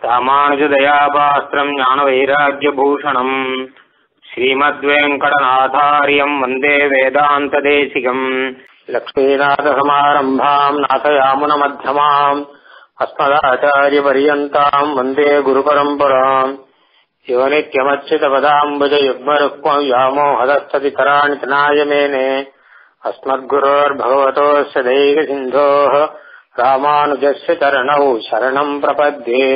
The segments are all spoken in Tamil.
ராமானுஜதயாபாஸ்திரம் ஞானவைராக்கியபூஷணம் ஸ்ரீமத்வேங்கடநாதாரியம் வந்தே வேதாந்ததேசிகம் லக்ஷ்மீநாதசமாரம்பாம் நாதயாமுனமध्यமாம் अस्मदाचार्यपर्यन्ताम् वन्दे गुरुपरम्पराम् यो नित्यमच्युतपदाम्बुजयुग्मरुक्मम् व्यामोहदस्ततितराणि तनाय मेने अस्मद्गुरोर्भगवतोऽस्य दैकसिन्धोः रामानुजस्य चरणौ शरणम् प्रपद्ये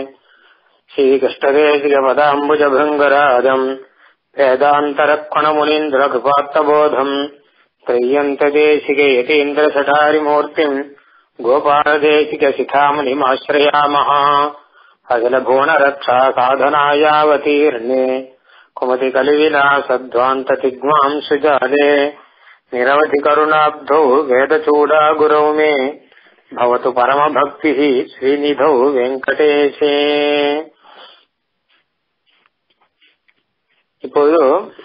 श्रीकृष्णदेशिकपदाम्बुजभृङ्गराजम् वेदान्तरक्षणमुनीन्द्रकृपात्तबोधम् त्रय्यन्तदेशिकयतीन्द्रसठारिमूर्तिम् गोपालदेशिकशिखामणिमाश्रयामः अखिलभुवनरक्षा साधनायावतीर्णे कुमतिकलिविलासध्वान्ततिग्माम् सुजाले निरवधिकरुणाब्धौ वेदचूडा गुरौ मे भवतु परमभक्तिः श्रीनिधौ வெங்கடேஷே இப்போது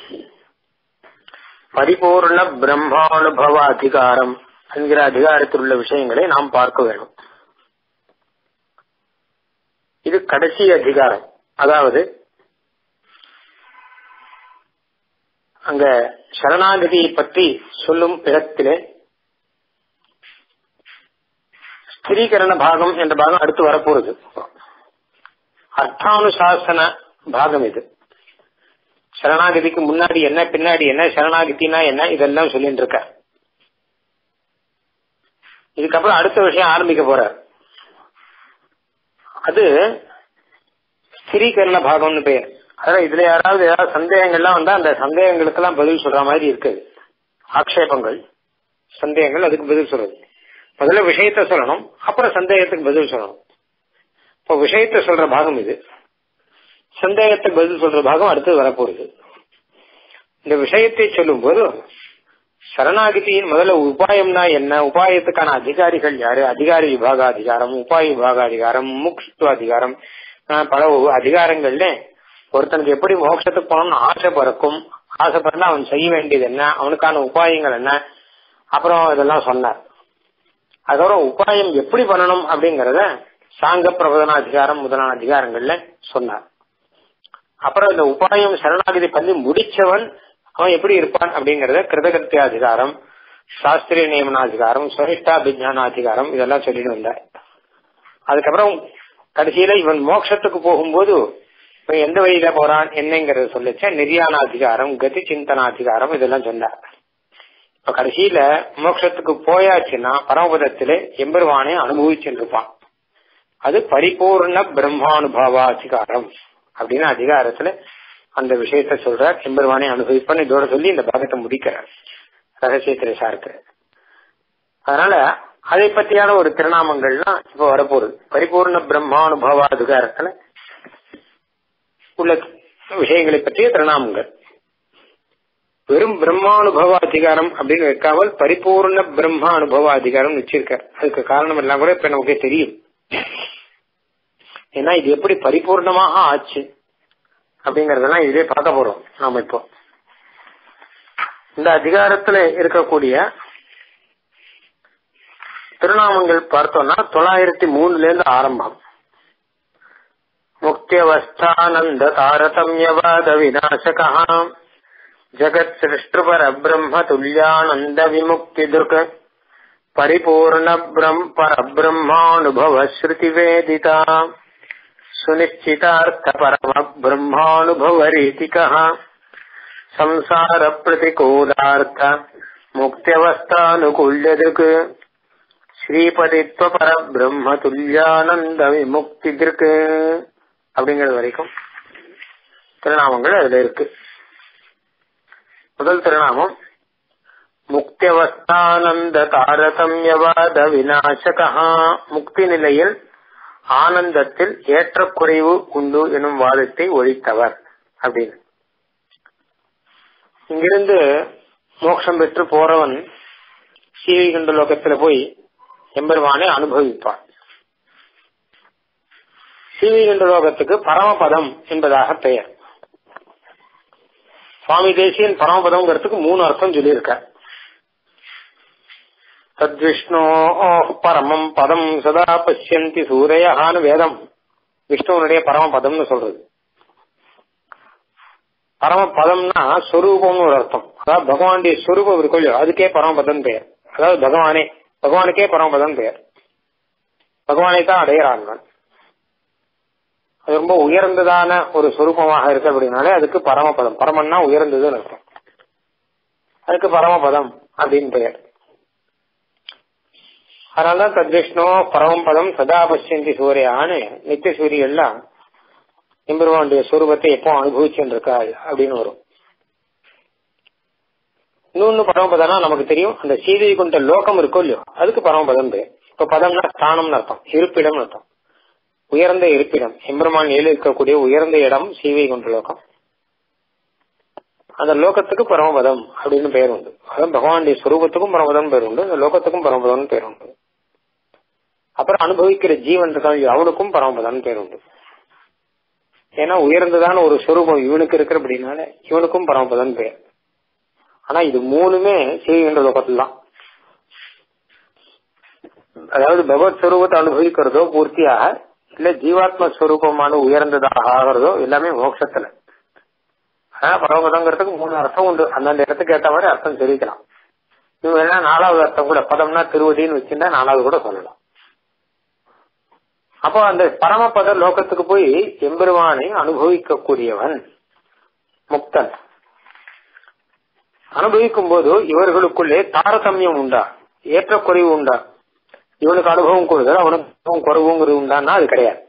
பரிபூர்ண பிரம்மானுபவ அதிகாரம் என்கிற அதிகாரத்தில் உள்ள விஷயங்களை நாம் பார்க்க வேண்டும் இது கடைசி அதிகாரம் அதாவது அங்க சரணாகதியை பற்றி சொல்லும் இடத்திலே ஸ்திரீகரண பாகம் என்ற பாகம் அடுத்து வரப்போறது அர்த்தானுசாசன பாகம் இது சரணாகதிக்கு முன்னாடி என்ன பின்னாடி என்ன சரணாகதினா என்ன இதெல்லாம் சொல்லிட்டு இருக்க இதுக்கப்புறம் அடுத்த விஷயம் ஆரம்பிக்க போறார் அது ஸ்திரீகரண பாகம்னு பெயர் அதாவது இதுல யாராவது ஏதாவது சந்தேகங்கள்லாம் வந்தா அந்த சந்தேகங்களுக்கெல்லாம் பதில் சொல்ற மாதிரி இருக்குது ஆக்ஷேபங்கள் சந்தேகங்கள் அதுக்கு பதில் சொல்றது முதல்ல விஷயத்த சொல்லணும் அப்புறம் சந்தேகத்துக்கு பதில் சொல்லணும் இப்போ விஷயத்த சொல்ற பாகம் இது சந்தேகத்துக்கு பதில் சொல்ற பாகம் அடுத்து வரப்போகுது இந்த விஷயத்தை சொல்லும் போது சரணாகிதியின் முதல்ல உபாயம்னா என்ன உபாயத்துக்கான அதிகாரிகள் யாரு அதிகாரி விபாக அதிகாரம் உபாய விபாக அதிகாரம் முக்ஷத்துவ அதிகாரம் பல அதிகாரங்கள்ல ஒருத்தனுக்கு எப்படி மோட்சத்துக்கு போகணும்னு ஆசை பிறக்கும் ஆசை பிறந்தா அவன் செய்ய வேண்டியது என்ன அவனுக்கான உபாயங்கள் என்ன அப்புறம் இதெல்லாம் சொன்னார் அதுக்கப்புறம் உபாயம் எப்படி பண்ணணும் அப்படிங்கறத சாங்க பிரபதன அதிகாரம் முதலான அதிகாரங்கள்ல சொன்னார் அப்புறம் இந்த உபாயம் சரணாகதி பண்ணி முடிச்சவன் அவன் எப்படி இருப்பான் அப்படிங்கறத கிருதகத்திய அதிகாரம் சாஸ்திரிய நியமனாதிகாரம் சுரேஷ்டாபிஜானாதிகாரம் இதெல்லாம் சொல்லிட்டு வந்தார் அதுக்கப்புறம் கடைசியில இவன் மோட்சத்துக்கு போகும்போது இவன் எந்த வழியில போறான் என்னங்கிறத சொல்லிச்ச நிர்யாண அதிகாரம் கதி சிந்தனாதிகாரம் இதெல்லாம் சொன்னார் இப்ப கடைசியில மோட்சத்துக்கு போயாச்சுன்னா பரமபதத்திலே எம்பெருவானை அனுபவிச்சுட்டு இருப்பான் அது பரிபூர்ண பிரம்மானுபவாதிகாரம் அப்படின்னு அதிகாரத்துல அந்த விஷயத்த சொல்றார் எம்பெருவானை அனுபவிப்பான் இதோட சொல்லி இந்த பாகத்தை முடிக்கிறார் ரகசியத்திரை சார்க்கு அதனால அதை பற்றியான ஒரு திருநாமங்கள்லாம் இப்ப வரப்போகுது பரிபூர்ண பிரம்மானுபவ அதிகாரத்துல உள்ள விஷயங்களை பற்றிய திருநாமங்கள் வெறும் பிரம்மானுபவ அதிகாரம் அப்படின்னு வைக்காமல் பரிபூர்ண பிரம்மா அனுபவ அதிகாரம் வச்சிருக்கார் அதுக்கு காரணம் எல்லாம் கூட இப்ப நமக்கு தெரியும் ஏன்னா இது எப்படி பரிபூர்ணமாக ஆச்சு அப்படிங்கறதெல்லாம் இதே பார்க்க போறோம் நாம இப்போ இந்த அதிகாரத்துல இருக்கக்கூடிய திருநாமங்கள் பார்த்தோம்னா தொள்ளாயிரத்தி மூணுல இருந்து ஆரம்பம் முக்தியவஸ்தானந்த தாரதமியவாத விநாசகா ஜகத் சிருஷ்டுபர பிரம்ம துல்யானந்த விமுக்தி துர்க பரிபூர்ண பரபிரம்மானுபவ ஸ்ருதி வேதிதா சுனிச்சிதார்த்த பரம பிரம்மானுபவ ரீதிகா சம்சார பிரதிகூலார்த்த முக்தியவஸ்தானுகூல்யதுக்கு ஸ்ரீபதித்வ பர பிரம்ம துல்யானந்த விமுக்தி திருக்கு அப்படிங்கிறது வரைக்கும் திருநாமங்கள் அதுல இருக்கு முதல் திருநாமம் முக்தியவஸ்தானந்த தாரதமியவாத விநாசகா முக்தி நிலையில் ஆனந்தத்தில் ஏற்றக்குறைவு உண்டு எனும் வாதத்தை ஒழித்தவர் அப்படின்னு இங்கிருந்து மோட்சம் பெற்று போறவன் சீவிகண்ட லோகத்துல போய் எம்பெருமானை அனுபவிப்பான் சீவிகண்ட லோகத்துக்கு பரமபதம் என்பதாக பெயர் சுவாமி தேசியன் பரமபதம்ங்கிறதுக்கு மூணு அர்த்தம் சொல்லியிருக்க தத்விஷ்ணோ பரமம் பதம் சதா பசியந்தி சூரையான்னு வேதம் விஷ்ணுவனுடைய பரமபதம்னு சொல்றது பரமபதம்னா சொரூபம்னு ஒரு அர்த்தம் அதாவது பகவானுடைய சொரூபம் இருக்கும் இல்லையோ அதுக்கே பரமபதம் பெயர் அதாவது பகவானே பகவானுக்கே பரமபதம் பெயர் பகவானை தான் அடையிறாங்க அது ரொம்ப உயர்ந்ததான ஒரு சொரூபமாக இருக்கு அப்படின்னாலே அதுக்கு பரமபதம் பரமன்னா உயர்ந்ததுன்னு அர்த்தம் அதுக்கு பரமபதம் அப்படின்னு பெயர் அதனாலதான் தத்விஷ்ணு பரமபதம் சதா பசியந்தி சூரியான்னு நித்திய சூரியெல்லாம் எம்பெருமானுடைய சொரூபத்தை எப்போ அனுபவிச்சுட்டு இருக்கா அப்படின்னு வரும் இன்னொன்னு பரமபதம்னா நமக்கு தெரியும் அந்த சீதை கொண்ட லோகம் இருக்கோ இல்லையோ அதுக்கு பரமபதம் பேர் இப்ப பதம்னா ஸ்தானம்னு அர்த்தம் இருப்பிடம் அர்த்தம் உயர்ந்த இருப்பிடம் எம்பெருமான் ஏழு இருக்கக்கூடிய உயர்ந்த இடம் சீவை கொண்ட லோகம் அந்த லோகத்துக்கு பரமபதம் அப்படின்னு பேர் உண்டு அதான் பகவானுடைய ஸ்வரூபத்துக்கும் பரமபதம் பேர் உண்டு அந்த லோகத்துக்கும் பரமபதம் பேர் உண்டு அப்புறம் அனுபவிக்கிற ஜீவன் இருக்கான் அவனுக்கும் பரமபதம் பேர் உண்டு ஏன்னா உயர்ந்ததான ஒரு ஸ்வரூபம் இவனுக்கு இருக்கிற அப்படின்னால இவனுக்கும் பரமபதம் பேர் ஆனா இது மூணுமே செய்கின்ற லோகத்துல தான் அதாவது பகவத் ஸ்வரூபத்தை அனுபவிக்கிறதோ பூர்த்தியாக இல்ல ஜீவாத்ம ஸ்வரூபமான உயர்ந்ததாக ஆகிறதோ எல்லாமே மோட்சத்துல ஆனா பரமபதங்கிறதுக்கு மூணு அர்த்தம் உண்டு அந்தந்த இடத்துக்கு ஏற்ற மாதிரி அர்த்தம் தெரிவிக்கலாம் இது வேணா நாலாவது அர்த்தம் கூட பதம்னா திருவடின்னு வச்சிருந்தா நாலாவது கூட சொல்லலாம் அப்போ அந்த பரமபத லோகத்துக்கு போய் எம்பெருமானை அனுபவிக்கக்கூடியவன் முக்தன் அனுபவிக்கும் போது இவர்களுக்குள்ளே தாரதமியம் உண்டா ஏற்றக்குறைவு உண்டா இவனுக்கு அனுபவம் கூடுதல் அவனுக்கு அனுபவம் குறைவுங்கிறது உண்டான்னா அது கிடையாது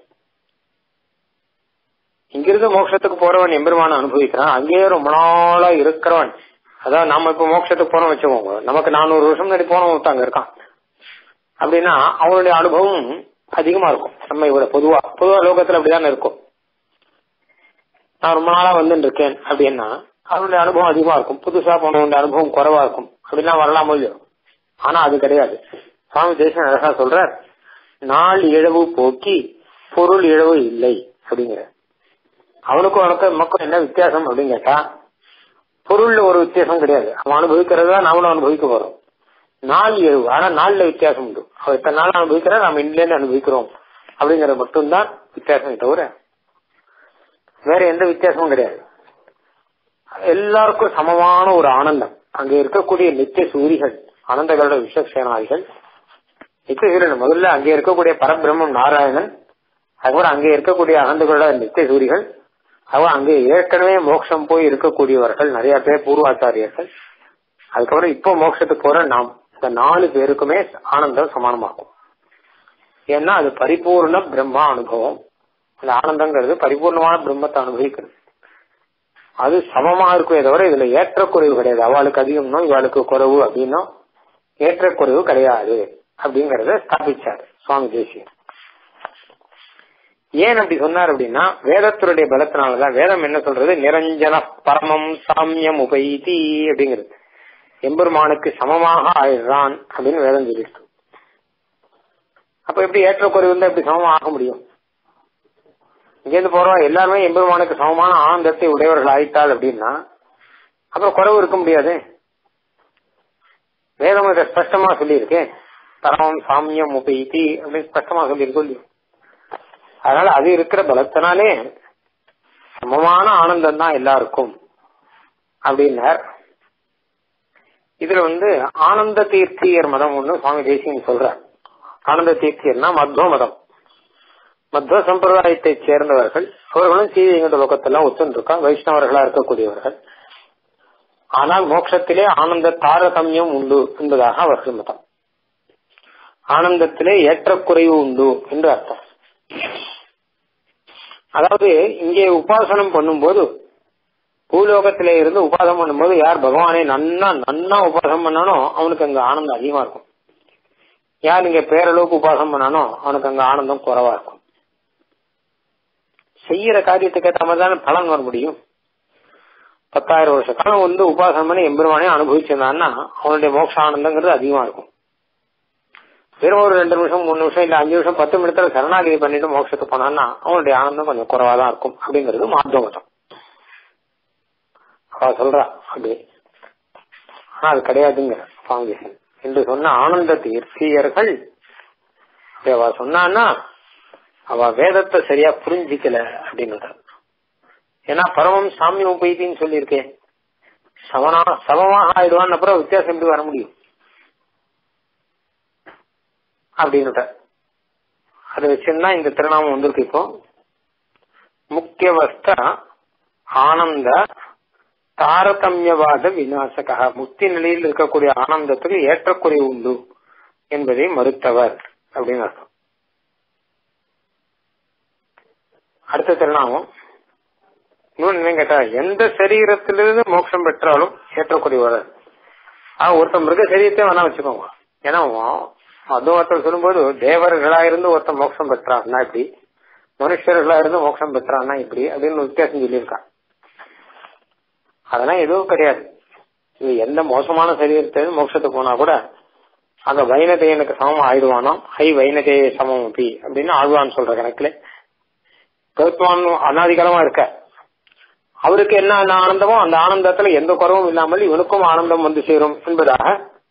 இங்கிருந்து மோட்சத்துக்கு போறவன் எம்பெருமான அனுபவிக்கிறான் அங்கேயே ரொம்ப நாளா இருக்கிறவன் அதான் நாம இப்ப மோட்சத்துக்கு போறோம் வச்சுக்கோங்க நமக்கு நானூறு வருஷம் முன்னாடி போனவன் ஒருத்தங்க இருக்கான் அப்படின்னா அவனுடைய அனுபவம் அதிகமா இருக்கும் நம்ம இவர பொதுவா பொதுவா லோகத்துல அப்படிதானே இருக்கும் நான் ரொம்ப நாளா வந்துட்டு இருக்கேன் அப்படின்னா அவனுடைய அனுபவம் அதிகமா இருக்கும் புதுசா போனவனுடைய அனுபவம் குறைவா இருக்கும் அப்படிலாம் வரலாம் இல்லையோ ஆனா அது கிடையாது சுவாமி தேசன் அழகா சொல்றார் நாள் இழவு போக்கி பொருள் இழவு இல்லை அப்படிங்கிற அவனுக்கும் அவனுக்கும் நமக்கும் என்ன வித்தியாசம் அப்படின்னு கேட்டா பொருள்ல ஒரு வித்தியாசம் கிடையாது அவன் அனுபவிக்கிறதா நாமளும் அனுபவிக்க போறோம் நாள் எழுவு ஆனா நாள்ல வித்தியாசம் உண்டு அவன் இத்தனை நாள் அனுபவிக்கிறா நம்ம இன்லேருந்து அனுபவிக்கிறோம் அப்படிங்கறது மட்டும்தான் வித்தியாசம் தவிர வேற எந்த வித்தியாசமும் கிடையாது எல்லாருக்கும் சமமான ஒரு ஆனந்தம் அங்க இருக்கக்கூடிய நித்திய சூரிகள் ஆனந்தகளோட விஸ்வசேனாதிகள் நித்திய சூரியன் முதல்ல அங்கே இருக்கக்கூடிய பரபிரம்மம் நாராயணன் அதுக்கப்புறம் அங்கே இருக்கக்கூடிய அனந்தகளோட நித்திய சூரிகள் அதுவும் அங்கே ஏற்கனவே மோட்சம் போய் இருக்கக்கூடியவர்கள் நிறைய பேர் பூர்வாச்சாரியர்கள் அதுக்கப்புறம் இப்போ மோட்சத்துக்கு போற நாம் இந்த நாலு பேருக்குமே ஆனந்தம் சமானமாகும் ஏன்னா அது பரிபூர்ண பிரம்மா அனுபவம் அந்த ஆனந்தங்கிறது பரிபூர்ணமான பிரம்மத்தை அனுபவிக்கிறது அது சமமா இருக்குமே தவிர இதுல ஏற்றக்குறைவு கிடையாது அவளுக்கு அதிகம்னோ இவளுக்கு குறைவு அப்படின்னோ ஏற்றக்குறைவு கிடையாது அப்படிங்கறத ஸ்தாபிச்சார் சுவாமி தேசியன் ஏன் அப்படி சொன்னார் அப்படின்னா வேதத்தினுடைய பலத்தினாலதான் வேதம் என்ன சொல்றது நிரஞ்சன பரமம் சாமியம் உபைதி அப்படிங்கிறது எம்பெருமானுக்கு சமமாக ஆயிடுறான் அப்படின்னு வேதம் சொல்லிருக்கு அப்ப எப்படி ஏற்றக்குறைவு இருந்தா எப்படி சமமா ஆக முடியும் இங்கேருந்து போறோம் எல்லாருமே எம்பெருமானுக்கு சமமான ஆனந்தத்தை உடையவர்கள் ஆயிட்டாள் அப்படின்னா அப்புறம் குறைவு இருக்க முடியாது வேதம் இதை ஸ்பஷ்டமா சொல்லியிருக்கேன் பரமம் சாமியம் உபைதி அப்படின்னு ஸ்பஷ்டமா சொல்லியிருக்கோம் இல்லையோ அதனால அது இருக்கிற பலத்தினாலே சமமான ஆனந்தம் தான் எல்லாருக்கும் அப்படின்னார் இதுல வந்து ஆனந்த தீர்த்தியர் மதம் ஒண்ணு சுவாமி தேசியம் சொல்றார் ஆனந்த தீர்த்தியர்னா மத்வ மதம் மத்வ சம்பிரதாயத்தை சேர்ந்தவர்கள் அவர்களும் சீதைங்கிற லோகத்தெல்லாம் ஒத்துருக்காங்க வைஷ்ணவர்களா இருக்கக்கூடியவர்கள் ஆனால் மோட்சத்திலே ஆனந்த தாரதமியம் உண்டு என்பதாக அவர்கள் மதம் ஆனந்தத்திலே ஏற்றக்குறைவு உண்டு என்று அர்த்தம் அதாவது இங்கே உபாசனம் பண்ணும்போது பூலோகத்திலே இருந்து உபாசனம் பண்ணும்போது யார் பகவானை நன்னா நன்னா உபாசனம் பண்ணானோ அவனுக்கு அங்க ஆனந்தம் அதிகமா இருக்கும் யார் இங்க பேரளவுக்கு உபாசனம் பண்ணானோ அவனுக்கு அங்க ஆனந்தம் குறைவா இருக்கும் செய்யற காரியத்துக்கு ஏற்ற மாதிரி தானே பலன் வர முடியும் பத்தாயிரம் வருஷ காலம் வந்து உபாசனம் பண்ணி எம்பெருமானே அனுபவிச்சிருந்தான்னா அவனுடைய மோட்ச ஆனந்தங்கிறது அதிகமா இருக்கும் வெறும் ஒரு ரெண்டு நிமிஷம் மூணு நிமிஷம் இல்ல அஞ்சு நிமிஷம் பத்து நிமிஷத்துல சரணாகிரி பண்ணிட்டு மோட்சத்துக்கு போனான்னா அவனுடைய ஆனந்தம் கொஞ்சம் குறைவா தான் இருக்கும் அப்படிங்கிறது மாத்தவட்டம் அவ சொல்றா அப்படி ஆனா அது கிடையாதுங்க பாங்கேசன் என்று சொன்ன ஆனந்த தீர்த்தியர்கள் அவ சொன்னான்னா அவ வேதத்தை சரியா புரிஞ்சிக்கல அப்படின்னு ஏன்னா பரமம் சாமியம் உபைத்தின்னு சொல்லியிருக்கேன் சமனா சமமாக ஆயிடுவான்னு அப்புறம் வித்தியாசம் எப்படி வர முடியும் அப்படின்னு அதை வச்சுன்னா இந்த திருநாமம் வந்திருக்கு இப்போ முக்கியவஸ்த ஆனந்த தாரதமியவாத விநாசகா முக்தி நிலையில் இருக்கக்கூடிய ஆனந்தத்துக்கு ஏற்றக்குறை உண்டு என்பதை மறுத்தவர் அப்படின்னு அர்த்தம் அடுத்த திருநாமம் இன்னொன்னு என்ன கேட்டா எந்த சரீரத்திலிருந்து மோட்சம் பெற்றாலும் ஏற்றக்குறை வராது ஆஹ் ஒருத்தன் மிருக சரீரத்தை வேணா வச்சுக்கோங்க ஏன்னா அது ஒருத்தர் சொல்லும்போது தேவர்களா இருந்து ஒருத்தன் மோட்சம் பெற்றான்னா இப்படி மனுஷர்களா இருந்து மோட்சம் பெற்றான்னா இப்படி அப்படின்னு வித்தியாசம் சொல்லியிருக்கான் அதெல்லாம் எதுவும் கிடையாது இது எந்த மோசமான சரீரத்தை மோட்சத்துக்கு போனா கூட அந்த வைனதேயனுக்கு சமம் ஆயிடுவானோ ஹை வைனதேய சமம் அப்படி அப்படின்னு ஆழ்வான்னு சொல்ற கணக்குல கருத்துவான் அனாதிகாலமா இருக்க அவருக்கு என்ன ஆனந்தமோ அந்த ஆனந்தத்துல எந்த குறவும் இல்லாமல் இவனுக்கும் ஆனந்தம் வந்து சேரும் என்பதாக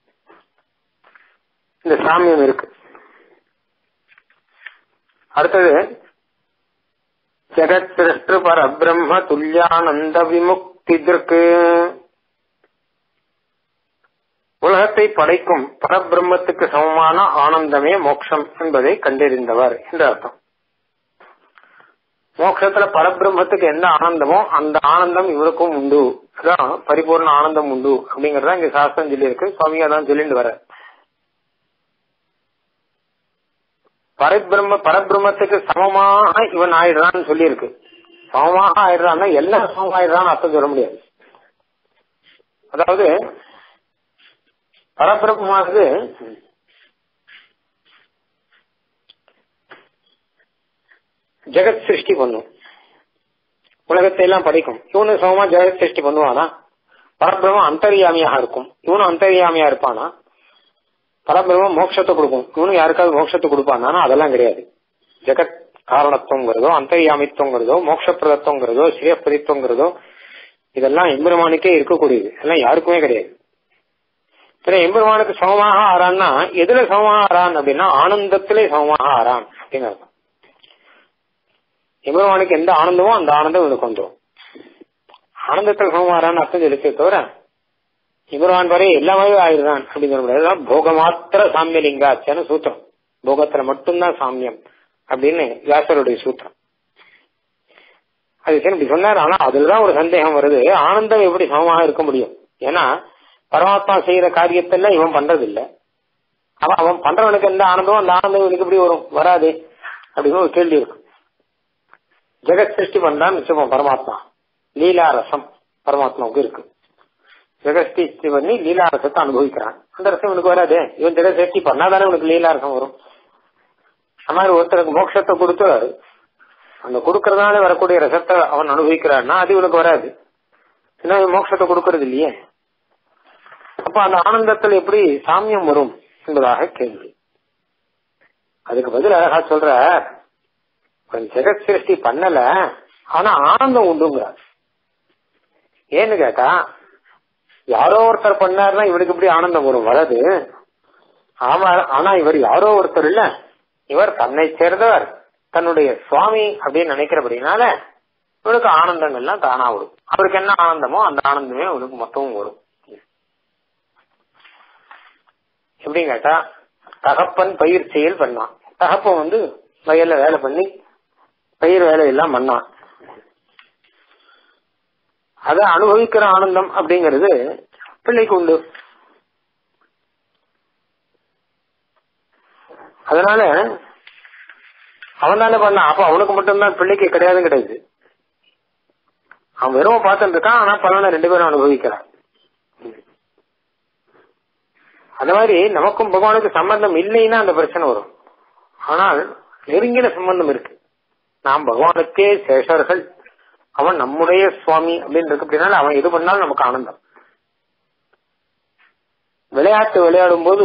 இந்த சாமியம் இருக்கு அடுத்தது ஜெகத் சிருஷ்டு பரபிரம்ம துல்லியானந்த விமுக்திதற்கு உலகத்தை படைக்கும் பரபிரம்மத்துக்கு சமமான ஆனந்தமே மோட்சம் என்பதை கண்டறிந்தவர் என்று அர்த்தம் மோட்சத்துல பரபிரம்மத்துக்கு எந்த ஆனந்தமோ அந்த ஆனந்தம் இவருக்கும் உண்டு அதான் பரிபூர்ண ஆனந்தம் உண்டு அப்படிங்கறத இங்க சாஸ்திரம் சொல்லி இருக்கு சுவாமியா தான் சொல்லிட்டு வர பரபிரம்ம பரபிரம்மத்துக்கு சமமாக இவன் ஆயிடுறான்னு சொல்லி இருக்கு சமமாக ஆயிடுறான்னா எல்லாம் சமமாயிடுறான்னு அர்த்தம் சொல்ல முடியாது அதாவது பரபிரம்மமானது ஜெகத் சிருஷ்டி பண்ணும் உலகத்தை எல்லாம் படைக்கும் இவனு சமமா ஜெகத் சிருஷ்டி பண்ணுவானா பரபிரம்மம் அந்தரியாமியாக இருக்கும் இவனும் அந்தரியாமியா இருப்பானா பரபிரம்மம் மோட்சத்தை கொடுக்கும் இவனும் யாருக்காவது மோட்சத்தை கொடுப்பானா அதெல்லாம் கிடையாது ஜெகத் காரணத்துவங்கிறதோ அந்தரியாமித்துவங்கிறதோ மோட்சப்பிரதத்துவங்கிறதோ ஸ்ரீயப்பிரதித்துவங்கிறதோ இதெல்லாம் எம்பெருமானுக்கே இருக்கக்கூடியது அதெல்லாம் யாருக்குமே கிடையாது சரி எம்பெருமானுக்கு சமமாக ஆறான்னா எதுல சமமாக ஆறான் அப்படின்னா ஆனந்தத்திலே சமமாக ஆறான் அப்படின்னு அர்த்தம் எம்பெருமானுக்கு எந்த ஆனந்தமோ அந்த ஆனந்தம் இவனுக்கு வந்துடும் ஆனந்தத்தில் சமமாறான்னு அர்த்தம் சொல்லிச்சே தவிர எம்பெருமான் வரை எல்லாமே ஆயிடுறான் அப்படிங்கிற முடியாது போக மாத்திர சாமியலிங்காச்சன்னு சூத்திரம் போகத்துல மட்டும்தான் சாமியம் அப்படின்னு வியாசருடைய சூத்திரம் அது சரி இப்படி சொன்னார் ஆனா அதுலதான் ஒரு சந்தேகம் வருது ஆனந்தம் எப்படி சமமாக இருக்க முடியும் ஏன்னா பரமாத்மா செய்யற காரியத்தெல்லாம் இவன் பண்றது இல்ல அவன் அவன் பண்றவனுக்கு எந்த ஆனந்தமோ அந்த ஆனந்தம் இவனுக்கு எப்படி வரும் வராது அப்படின்னு ஒரு கேள்வி இருக்கு ஜெகத் சிருஷ்டி பண்றான்னு வச்சுப்போம் பரமாத்மா லீலா ரசம் பரமாத்மாவுக்கு இருக்கு ஜெகத் சிருஷ்டி பண்ணி லீலா ரசத்தை அனுபவிக்கிறான் அந்த ரசம் இவனுக்கு வராது இவன் ஜெகத் சிருஷ்டி பண்ணாதானே இவனுக்கு லீலா ரசம் வரும் அந்த மாதிரி ஒருத்தருக்கு மோட்சத்தை கொடுத்து அந்த கொடுக்கறதுனால வரக்கூடிய ரசத்தை அவன் அனுபவிக்கிறான்னா அது இவனுக்கு வராது ஏன்னா மோட்சத்தை கொடுக்கறது இல்லையே அப்ப அந்த ஆனந்தத்தில் எப்படி சாமியம் வரும் என்பதாக கேள்வி அதுக்கு பதில் அழகா சொல்ற ஜெகத் சிருஷ்டி பண்ணல ஆனா ஆனந்தம் உண்டுங்க ஏன்னு கேட்டா யாரோ ஒருத்தர் பண்ணாருன்னா இவருக்கு எப்படி ஆனந்தம் வரும் வராது ஆமா ஆனா இவர் யாரோ ஒருத்தர் இல்ல இவர் தன்னை சேர்ந்தவர் தன்னுடைய சுவாமி அப்படின்னு நினைக்கிறபடினால இவருக்கு ஆனந்தங்கள்லாம் தானா வரும் அவருக்கு என்ன ஆனந்தமோ அந்த ஆனந்தமே அவருக்கு மொத்தமும் வரும் எப்படின்னு கேட்டா தகப்பன் பயிர் செயல் பண்ணான் தகப்பன் வந்து வயல்ல வேலை பண்ணி பயிர் வேலையெல்லாம் பண்ணான் அத அனுபவிக்கிற ஆனந்தம் அப்படிங்கிறது பிள்ளைக்கு உண்டு அதனால அவன் தானே பண்ணான் அப்ப அவனுக்கு மட்டும்தான் பிள்ளைக்கு கிடையாது கிடையாது அவன் வெறும் பார்த்துட்டு இருக்கான் ஆனா பலனை ரெண்டு பேரும் அனுபவிக்கிறான் அந்த மாதிரி நமக்கும் பகவானுக்கு சம்பந்தம் இல்லைன்னா அந்த பிரச்சனை வரும் ஆனால் நெருங்கின சம்பந்தம் இருக்கு நாம் பகவானுக்கே சேஷர்கள் அவன் நம்முடைய சுவாமி அப்படின்னு இருக்கு அப்படின்னால அவன் எது பண்ணாலும் நமக்கு ஆனந்தம் விளையாட்டு விளையாடும் போது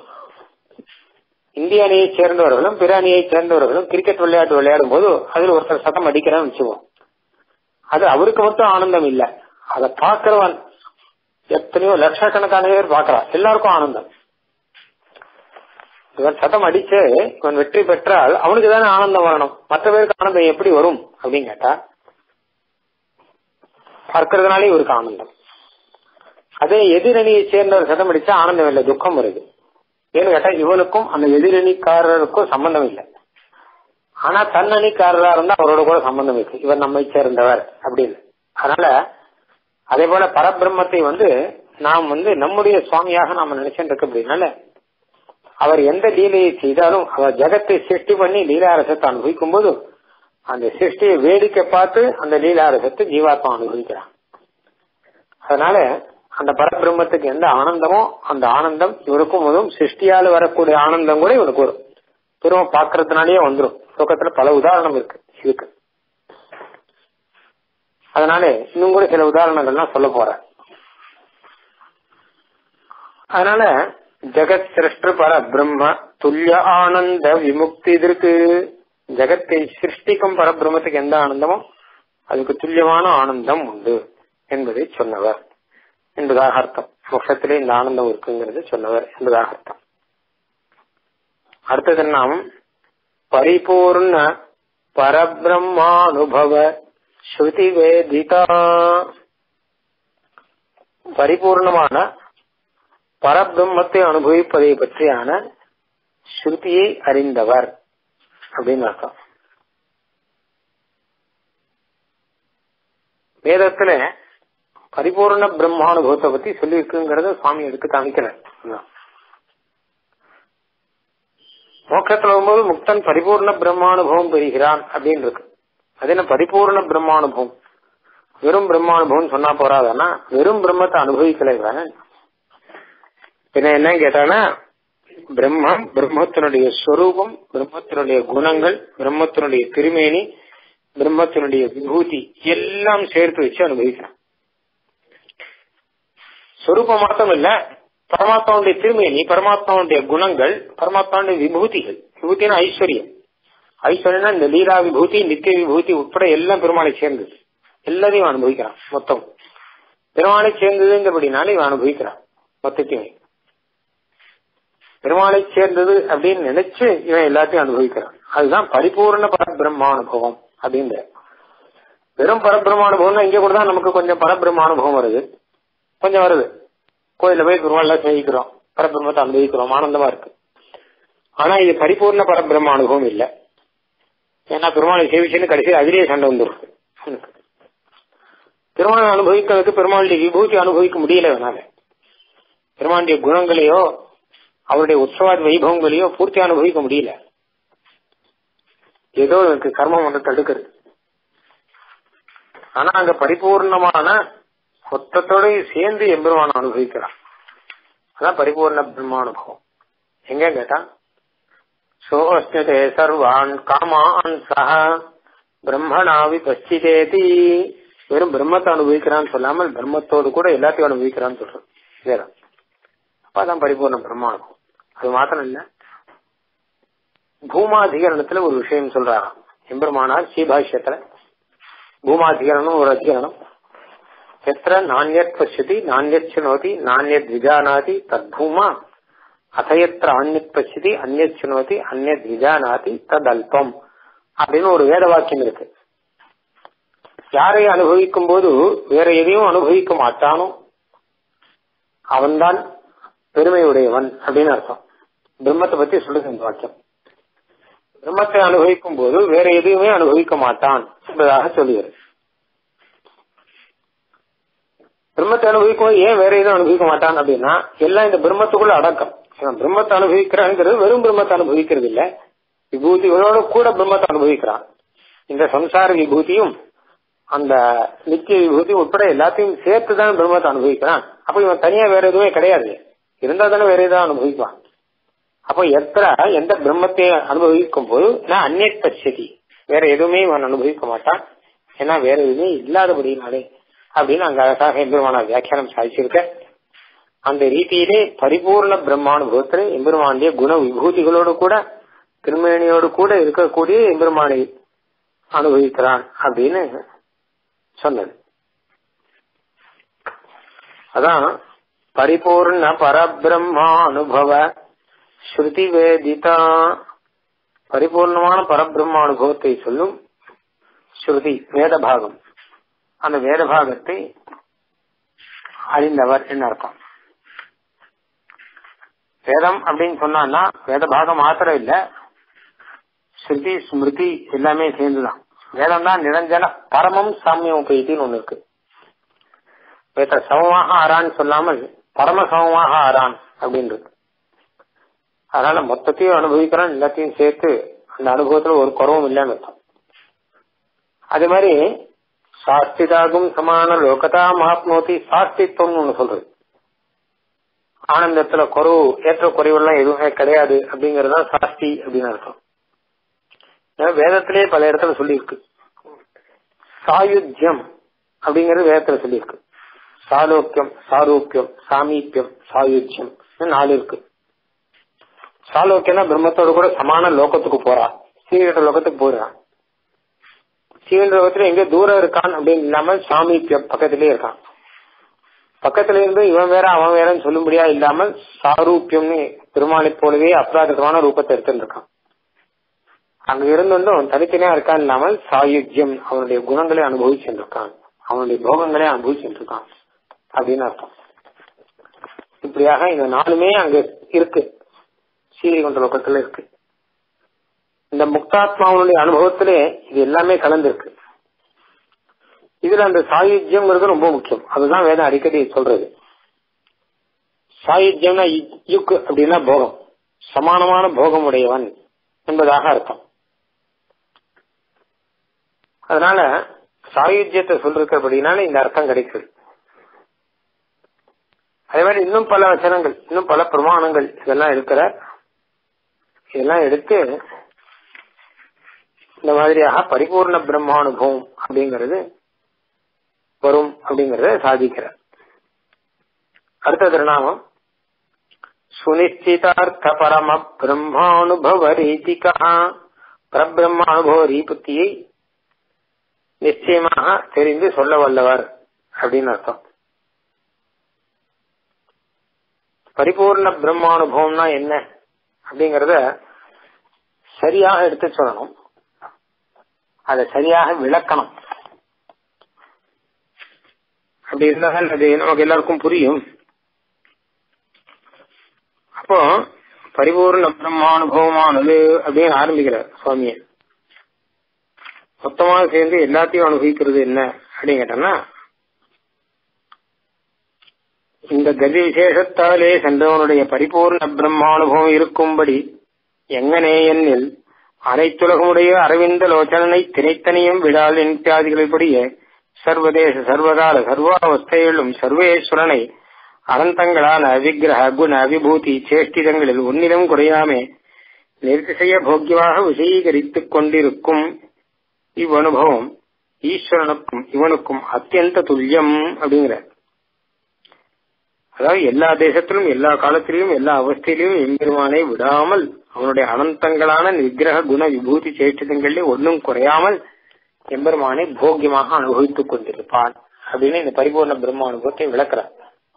இந்திய அணியை சேர்ந்தவர்களும் பிற அணியை சேர்ந்தவர்களும் கிரிக்கெட் விளையாட்டு விளையாடும் போது அதில் ஒருத்தர் சத்தம் அடிக்கிறான்னு வச்சுவோம் அது அவருக்கு மட்டும் ஆனந்தம் இல்ல அதை பார்க்கிறவன் எத்தனையோ லட்சக்கணக்கான பேர் பாக்குறான் எல்லாருக்கும் ஆனந்தம் இவன் சதம் அடிச்சு இவன் வெற்றி பெற்றால் அவனுக்கு தானே ஆனந்தம் வரணும் மற்ற பேருக்கு ஆனந்தம் எப்படி வரும் அப்படின்னு கேட்டா பார்க்கறதுனாலே இவருக்கு ஆனந்தம் அதே எதிரணியை சேர்ந்தவர் சதம் அடிச்சா ஆனந்தம் இல்லை துக்கம் வருது ஏன்னு கேட்டா இவனுக்கும் அந்த எதிரணிக்காரருக்கும் சம்பந்தம் இல்லை ஆனா தன் அணிக்காரரா இருந்தா அவரோட கூட சம்பந்தம் இருக்கு இவர் நம்மை சேர்ந்தவர் அப்படின்னு அதனால அதே போல பரபிரம்மத்தை வந்து நாம் வந்து நம்முடைய சுவாமியாக நாம நினைச்சுட்டு இருக்க அப்படின்னால அவர் எந்த லீலையை செய்தாலும் அவர் ஜெகத்தை சிருஷ்டி பண்ணி லீலாரசத்தை அனுபவிக்கும் போது அந்த சிருஷ்டியை வேடிக்கை பார்த்து அந்த லீலாரசத்தை ஜீவாத்மா அனுபவிக்கிறான் அதனால அந்த பரபிரம்மத்துக்கு எந்த ஆனந்தமோ அந்த ஆனந்தம் இவருக்கும் வரும் சிருஷ்டியால வரக்கூடிய ஆனந்தம் கூட இவனுக்கு வரும் திரும்ப பாக்குறதுனாலயே வந்துடும் துக்கத்துல பல உதாரணம் இருக்கு இதுக்கு அதனால இன்னும் கூட சில உதாரணங்கள்லாம் சொல்ல போறேன் அதனால ஜெகத் சிருஷ்டு பர பிரம்ம துல்லிய ஆனந்த விமுக்தி இருக்கு ஜெகத்தை சிருஷ்டிக்கும் பரபிரம்மத்துக்கு எந்த ஆனந்தமோ அதுக்கு துல்லியமான ஆனந்தம் உண்டு என்பதை சொன்னவர் என்பதாக அர்த்தம் மோட்சத்திலே இந்த ஆனந்தம் இருக்குங்கிறது சொன்னவர் என்பதாக அர்த்தம் அடுத்தது நாம் பரிபூர்ண பரபிரம்மானுபவ ஸ்ருதி வேதிதா பரிபூர்ணமான பரபிரம்மத்தை அனுபவிப்பதை பற்றியான ஸ்ருதியை அறிந்தவர் அப்படின்னு அர்த்தம் வேதத்துல பரிபூர்ண பிரம்மானுபவத்தை பத்தி சொல்லியிருக்குங்கிறத சுவாமி எடுத்து காமிக்கிறார் மோட்சத்துல வரும்போது முக்தன் பரிபூர்ண பிரம்மானுபவம் பெறுகிறான் அப்படின்னு இருக்கு அது என்ன பரிபூர்ண பிரம்மானுபவம் வெறும் பிரம்மானுபவம் சொன்னா போறாதானா வெறும் பிரம்மத்தை அனுபவிக்கல இவன் பின்ன என்ன கேட்டானா பிரம்மம் பிரம்மத்தினுடைய ஸ்வரூபம் பிரம்மத்தினுடைய குணங்கள் பிரம்மத்தினுடைய திருமேனி பிரம்மத்தினுடைய விபூதி எல்லாம் சேர்த்து வச்சு அனுபவிக்கிறான் ஸ்வரூபம் மாத்திரம் இல்ல பரமாத்மாவுடைய திருமேனி பரமாத்மாவுடைய குணங்கள் பரமாத்மாவுடைய விபூதிகள் விபூத்தினா ஐஸ்வர்யம் ஐஸ்வர்யம்னா இந்த லீலா விபூதி நித்திய விபூதி உட்பட எல்லாம் பெருமாளை சேர்ந்தது எல்லாத்தையும் அனுபவிக்கிறான் மொத்தம் பெருமாளை சேர்ந்ததுங்கிறபடினால இவன் அனுபவிக்கிறான் மொத்தத்தையுமே பெருமாளை சேர்ந்தது அப்படின்னு நினைச்சு இவன் எல்லாத்தையும் அனுபவிக்கிறான் அதுதான் பரிபூர்ண பரபிரம்மானுபவம் அப்படின்ற வெறும் பரபிரம்மானுபவம்னா இங்க கூட தான் நமக்கு கொஞ்சம் பரபிரம்மானுபவம் வருது கொஞ்சம் வருது கோயில போய் பெருமாள் சேவிக்கிறோம் பரபிரம்மத்தை அனுபவிக்கிறோம் ஆனந்தமா இருக்கு ஆனா இது பரிபூர்ண பரபிரம்ம அனுபவம் இல்ல ஏன்னா பெருமாளை சேவிச்சுன்னு கடைசி அதிலேயே சண்டை வந்துருக்கு பெருமாளை அனுபவிக்கிறதுக்கு பெருமாளுடைய விபூதி அனுபவிக்க முடியல வேணால பெருமாளுடைய குணங்களையோ அவருடைய உற்சவாத வைபவங்களையோ பூர்த்தி அனுபவிக்க முடியல ஏதோ எனக்கு கர்மம் வந்து தடுக்கிறது ஆனா அங்க பரிபூர்ணமான மொத்தத்தோட சேர்ந்து எம்பெருமான அனுபவிக்கிறான் அதான் பரிபூர்ண பிரம்மானுபவம் எங்க கேட்டா சோஸ்னதே சர்வான் காமான் சஹ பிரம்மனாவி பச்சிதேதி வெறும் பிரம்மத்தை அனுபவிக்கிறான்னு சொல்லாமல் பிரம்மத்தோடு கூட எல்லாத்தையும் அனுபவிக்கிறான்னு சொல்றோம் வேற அப்பதான் பரிபூர்ண பிரம்மானுபவம் அது மாத்திரம் இல்ல பூமாதிகரணத்துல ஒரு விஷயம் சொல்றாராம் எம்பெருமானார் ஸ்ரீபாஷ்யத்துல பூமாதிகரணம் ஒரு அதிகரணம் எத்திர நானியத் பசியதி நானியத் சுனோதி நானியத் விஜானாதி தத்பூமா அசயத்திர அந்நித் பசியதி அந்நியத் சுனோதி அந்நியத் விஜானாதி தத் அல்பம் அப்படின்னு ஒரு வேத வாக்கியம் இருக்கு யாரை அனுபவிக்கும் போது வேற எதையும் அனுபவிக்க மாட்டானோ அவன்தான் பெருமையுடையவன் அப்படின்னு அர்த்தம் பிரம்மத்தை பத்தி சொல்லுது இந்த வாக்கியம் பிரம்மத்தை அனுபவிக்கும் போது வேற எதையுமே அனுபவிக்க மாட்டான் என்பதாக சொல்லுகிறது பிரம்மத்தை அனுபவிக்கும் ஏன் வேற எதுவும் அனுபவிக்க மாட்டான் அப்படின்னா எல்லாம் இந்த பிரம்மத்துக்குள்ள அடக்கம் பிரம்மத்தை அனுபவிக்கிறாங்கிறது வெறும் பிரம்மத்தை அனுபவிக்கிறது இல்ல விபூதிகளோட கூட பிரம்மத்தை அனுபவிக்கிறான் இந்த சம்சார விபூதியும் அந்த நித்திய விபூதி உட்பட எல்லாத்தையும் சேர்த்து தான் பிரம்மத்தை அனுபவிக்கிறான் அப்ப இவன் தனியா வேற எதுவுமே கிடையாது இருந்தா தானே வேற ஏதாவது அனுபவிப்பான் அப்போ எத்தனை எந்த பிரம்மத்தை அனுபவிக்கும் போது நான் அந்நிய பட்சதி வேற எதுவுமே இவன் அனுபவிக்க மாட்டான் ஏன்னா வேற எதுவுமே இல்லாதபடினாலே அப்படின்னு அங்க அழகாக எம்பெருமான வியாக்கியானம் சாதிச்சிருக்க அந்த ரீதியிலே பரிபூர்ண பிரம்மானுபவத்தில் எம்பெருமானுடைய குண விபூதிகளோடு கூட திருமேனியோடு கூட இருக்கக்கூடிய எம்பெருமானை அனுபவிக்கிறான் அப்படின்னு சொன்னது அதான் பரிபூர்ண பரபிரம்மா அனுபவ ஸ்ருதி வேதிதா பரிபூர்ணமான பரபிரம்ம அனுபவத்தை சொல்லும் ஸ்ருதி வேத பாகம் அந்த வேத பாகத்தை அறிந்தவர் என்ன அர்த்தம் வேதம் அப்படின்னு சொன்னா வேத பாகம் மாத்திரம் இல்ல ஸ்ருதி ஸ்மிருதி எல்லாமே சேர்ந்துதான் வேதம் தான் நிரஞ்சன பரமம் சாமியம் உபயத்தின்னு ஒண்ணு இருக்கு வேத சமமாக ஆறான்னு சொல்லாமல் பரம சமமாக ஆறான் அப்படின்றது அதனால மொத்தத்தையும் அனுபவிக்கிறான் எல்லாத்தையும் சேர்த்து அந்த அனுபவத்துல ஒரு குறவும் இல்லைன்னு அர்த்தம் அதே மாதிரி சாஸ்திதாகும் சமான லோகதா மகாத்மோதி சாஸ்தித்வம்னு ஒண்ணு சொல்றது ஆனந்தத்துல குறவு ஏற்ற குறைவெல்லாம் எதுவுமே கிடையாது அப்படிங்கறது தான் சாஸ்தி அப்படின்னு அர்த்தம் வேதத்திலேயே பல இடத்துல சொல்லியிருக்கு சாயுஜ்யம் அப்படிங்கறது வேதத்துல சொல்லியிருக்கு சாலோக்கியம் சாரூக்கியம் சாமீப்பியம் சாயுஜ்யம் நாலு இருக்கு சாலோக்கியம்னா பிரம்மத்தோட கூட சமான லோகத்துக்கு போறான் சீரட்ட லோகத்துக்கு போறான் சீரன் லோகத்துல எங்க தூரம் இருக்கான் அப்படின்னு இல்லாமல் சாமீப்பியம் பக்கத்திலேயே இருக்கான் பக்கத்துல இருந்து இவன் வேற அவன் வேறன்னு சொல்லும்படியா இல்லாமல் சாரூப்பியம்னு பெருமாளை போலவே அப்ராதமான ரூபத்தை எடுத்துருக்கான் அங்க இருந்தும் தனித்தனியா இருக்கான் இல்லாமல் சாயுஜ்யம் அவனுடைய குணங்களை அனுபவிச்சுருக்கான் அவனுடைய போகங்களை அனுபவிச்சுருக்கான் அப்படின்னு அர்த்தம் இப்படியாக இந்த நாலுமே அங்க இருக்கு சீரிகொண்ட லோகத்துல இருக்கு இந்த முக்தாத்மாவனுடைய அனுபவத்திலே இது எல்லாமே கலந்துருக்கு இதுல அந்த சாயுஜ்யம்ங்கிறது ரொம்ப முக்கியம் அதுதான் வேதம் அடிக்கடி சொல்றது சாயுஜ்யம்னா யுக் அப்படின்னா போகம் சமானமான போகம் உடையவன் என்பதாக அர்த்தம் அதனால சாயுஜ்யத்தை சொல்றபடினால இந்த அர்த்தம் கிடைக்குது அதே மாதிரி இன்னும் பல வச்சனங்கள் இன்னும் பல பிரமாணங்கள் இதெல்லாம் இருக்கிற இதெல்லாம் எடுத்து இந்த மாதிரியாக பரிபூர்ண பிரம்மானுபவம் அப்படிங்கிறது வரும் அப்படிங்கறத சாதிக்கிறார் அடுத்த திருநாமம் சுனிச்சிதார்த்த பரம பிரம்மானுபவ ரீதிகா பரபிரம்மானுபவ ரீபத்தியை நிச்சயமாக தெரிந்து சொல்ல வல்லவர் அப்படின்னு அர்த்தம் பரிபூர்ண பிரம்மானுபவம்னா என்ன அப்படிங்கறத சரியாக எடுத்து சொல்லணும் அதை சரியாக விளக்கணும் அப்படி இருந்தால் அது நமக்கு எல்லாருக்கும் புரியும் அப்போ பரிபூர்ண பிரம்மானுபவமானது அப்படின்னு ஆரம்பிக்கிறார் சுவாமியை மொத்தமாக சேர்ந்து எல்லாத்தையும் அனுபவிக்கிறது என்ன அப்படின்னு கேட்டோம்னா இந்த கதி விசேஷத்தாலே சென்றவனுடைய பரிபூர்ண பிரம்மானுபவம் இருக்கும்படி எங்கனே என்னில் அனைத்துலகமுடைய அரவிந்த லோச்சனனை திரைத்தனையும் விடால் இத்தியாதிகளின்படியே சர்வதேச சர்வகால சர்வாவஸ்தையிலும் சர்வேஸ்வரனை அனந்தங்களான விக்கிரக குண விபூதி சேஷ்டிதங்களில் ஒன்னிலும் குறையாமே நிர்திசய போக்கியமாக விஷயீகரித்துக் கொண்டிருக்கும் இவ்வனுபவம் ஈஸ்வரனுக்கும் இவனுக்கும் அத்தியந்த துல்லியம் அப்படிங்கிற அதாவது எல்லா தேசத்திலும் எல்லா காலத்திலும் எல்லா அவஸ்தையிலும் எம்பெருமானை விடாமல் அவனுடைய அனந்தங்களான விக்கிரக குண விபூதி சேஷ்டிதங்களில் ஒன்றும் குறையாமல் எம்பெருமானை போக்கியமாக அனுபவித்துக் கொண்டிருப்பான் அப்படின்னு இந்த பரிபூர்ண பிரம்ம அனுபவத்தை விளக்குறார்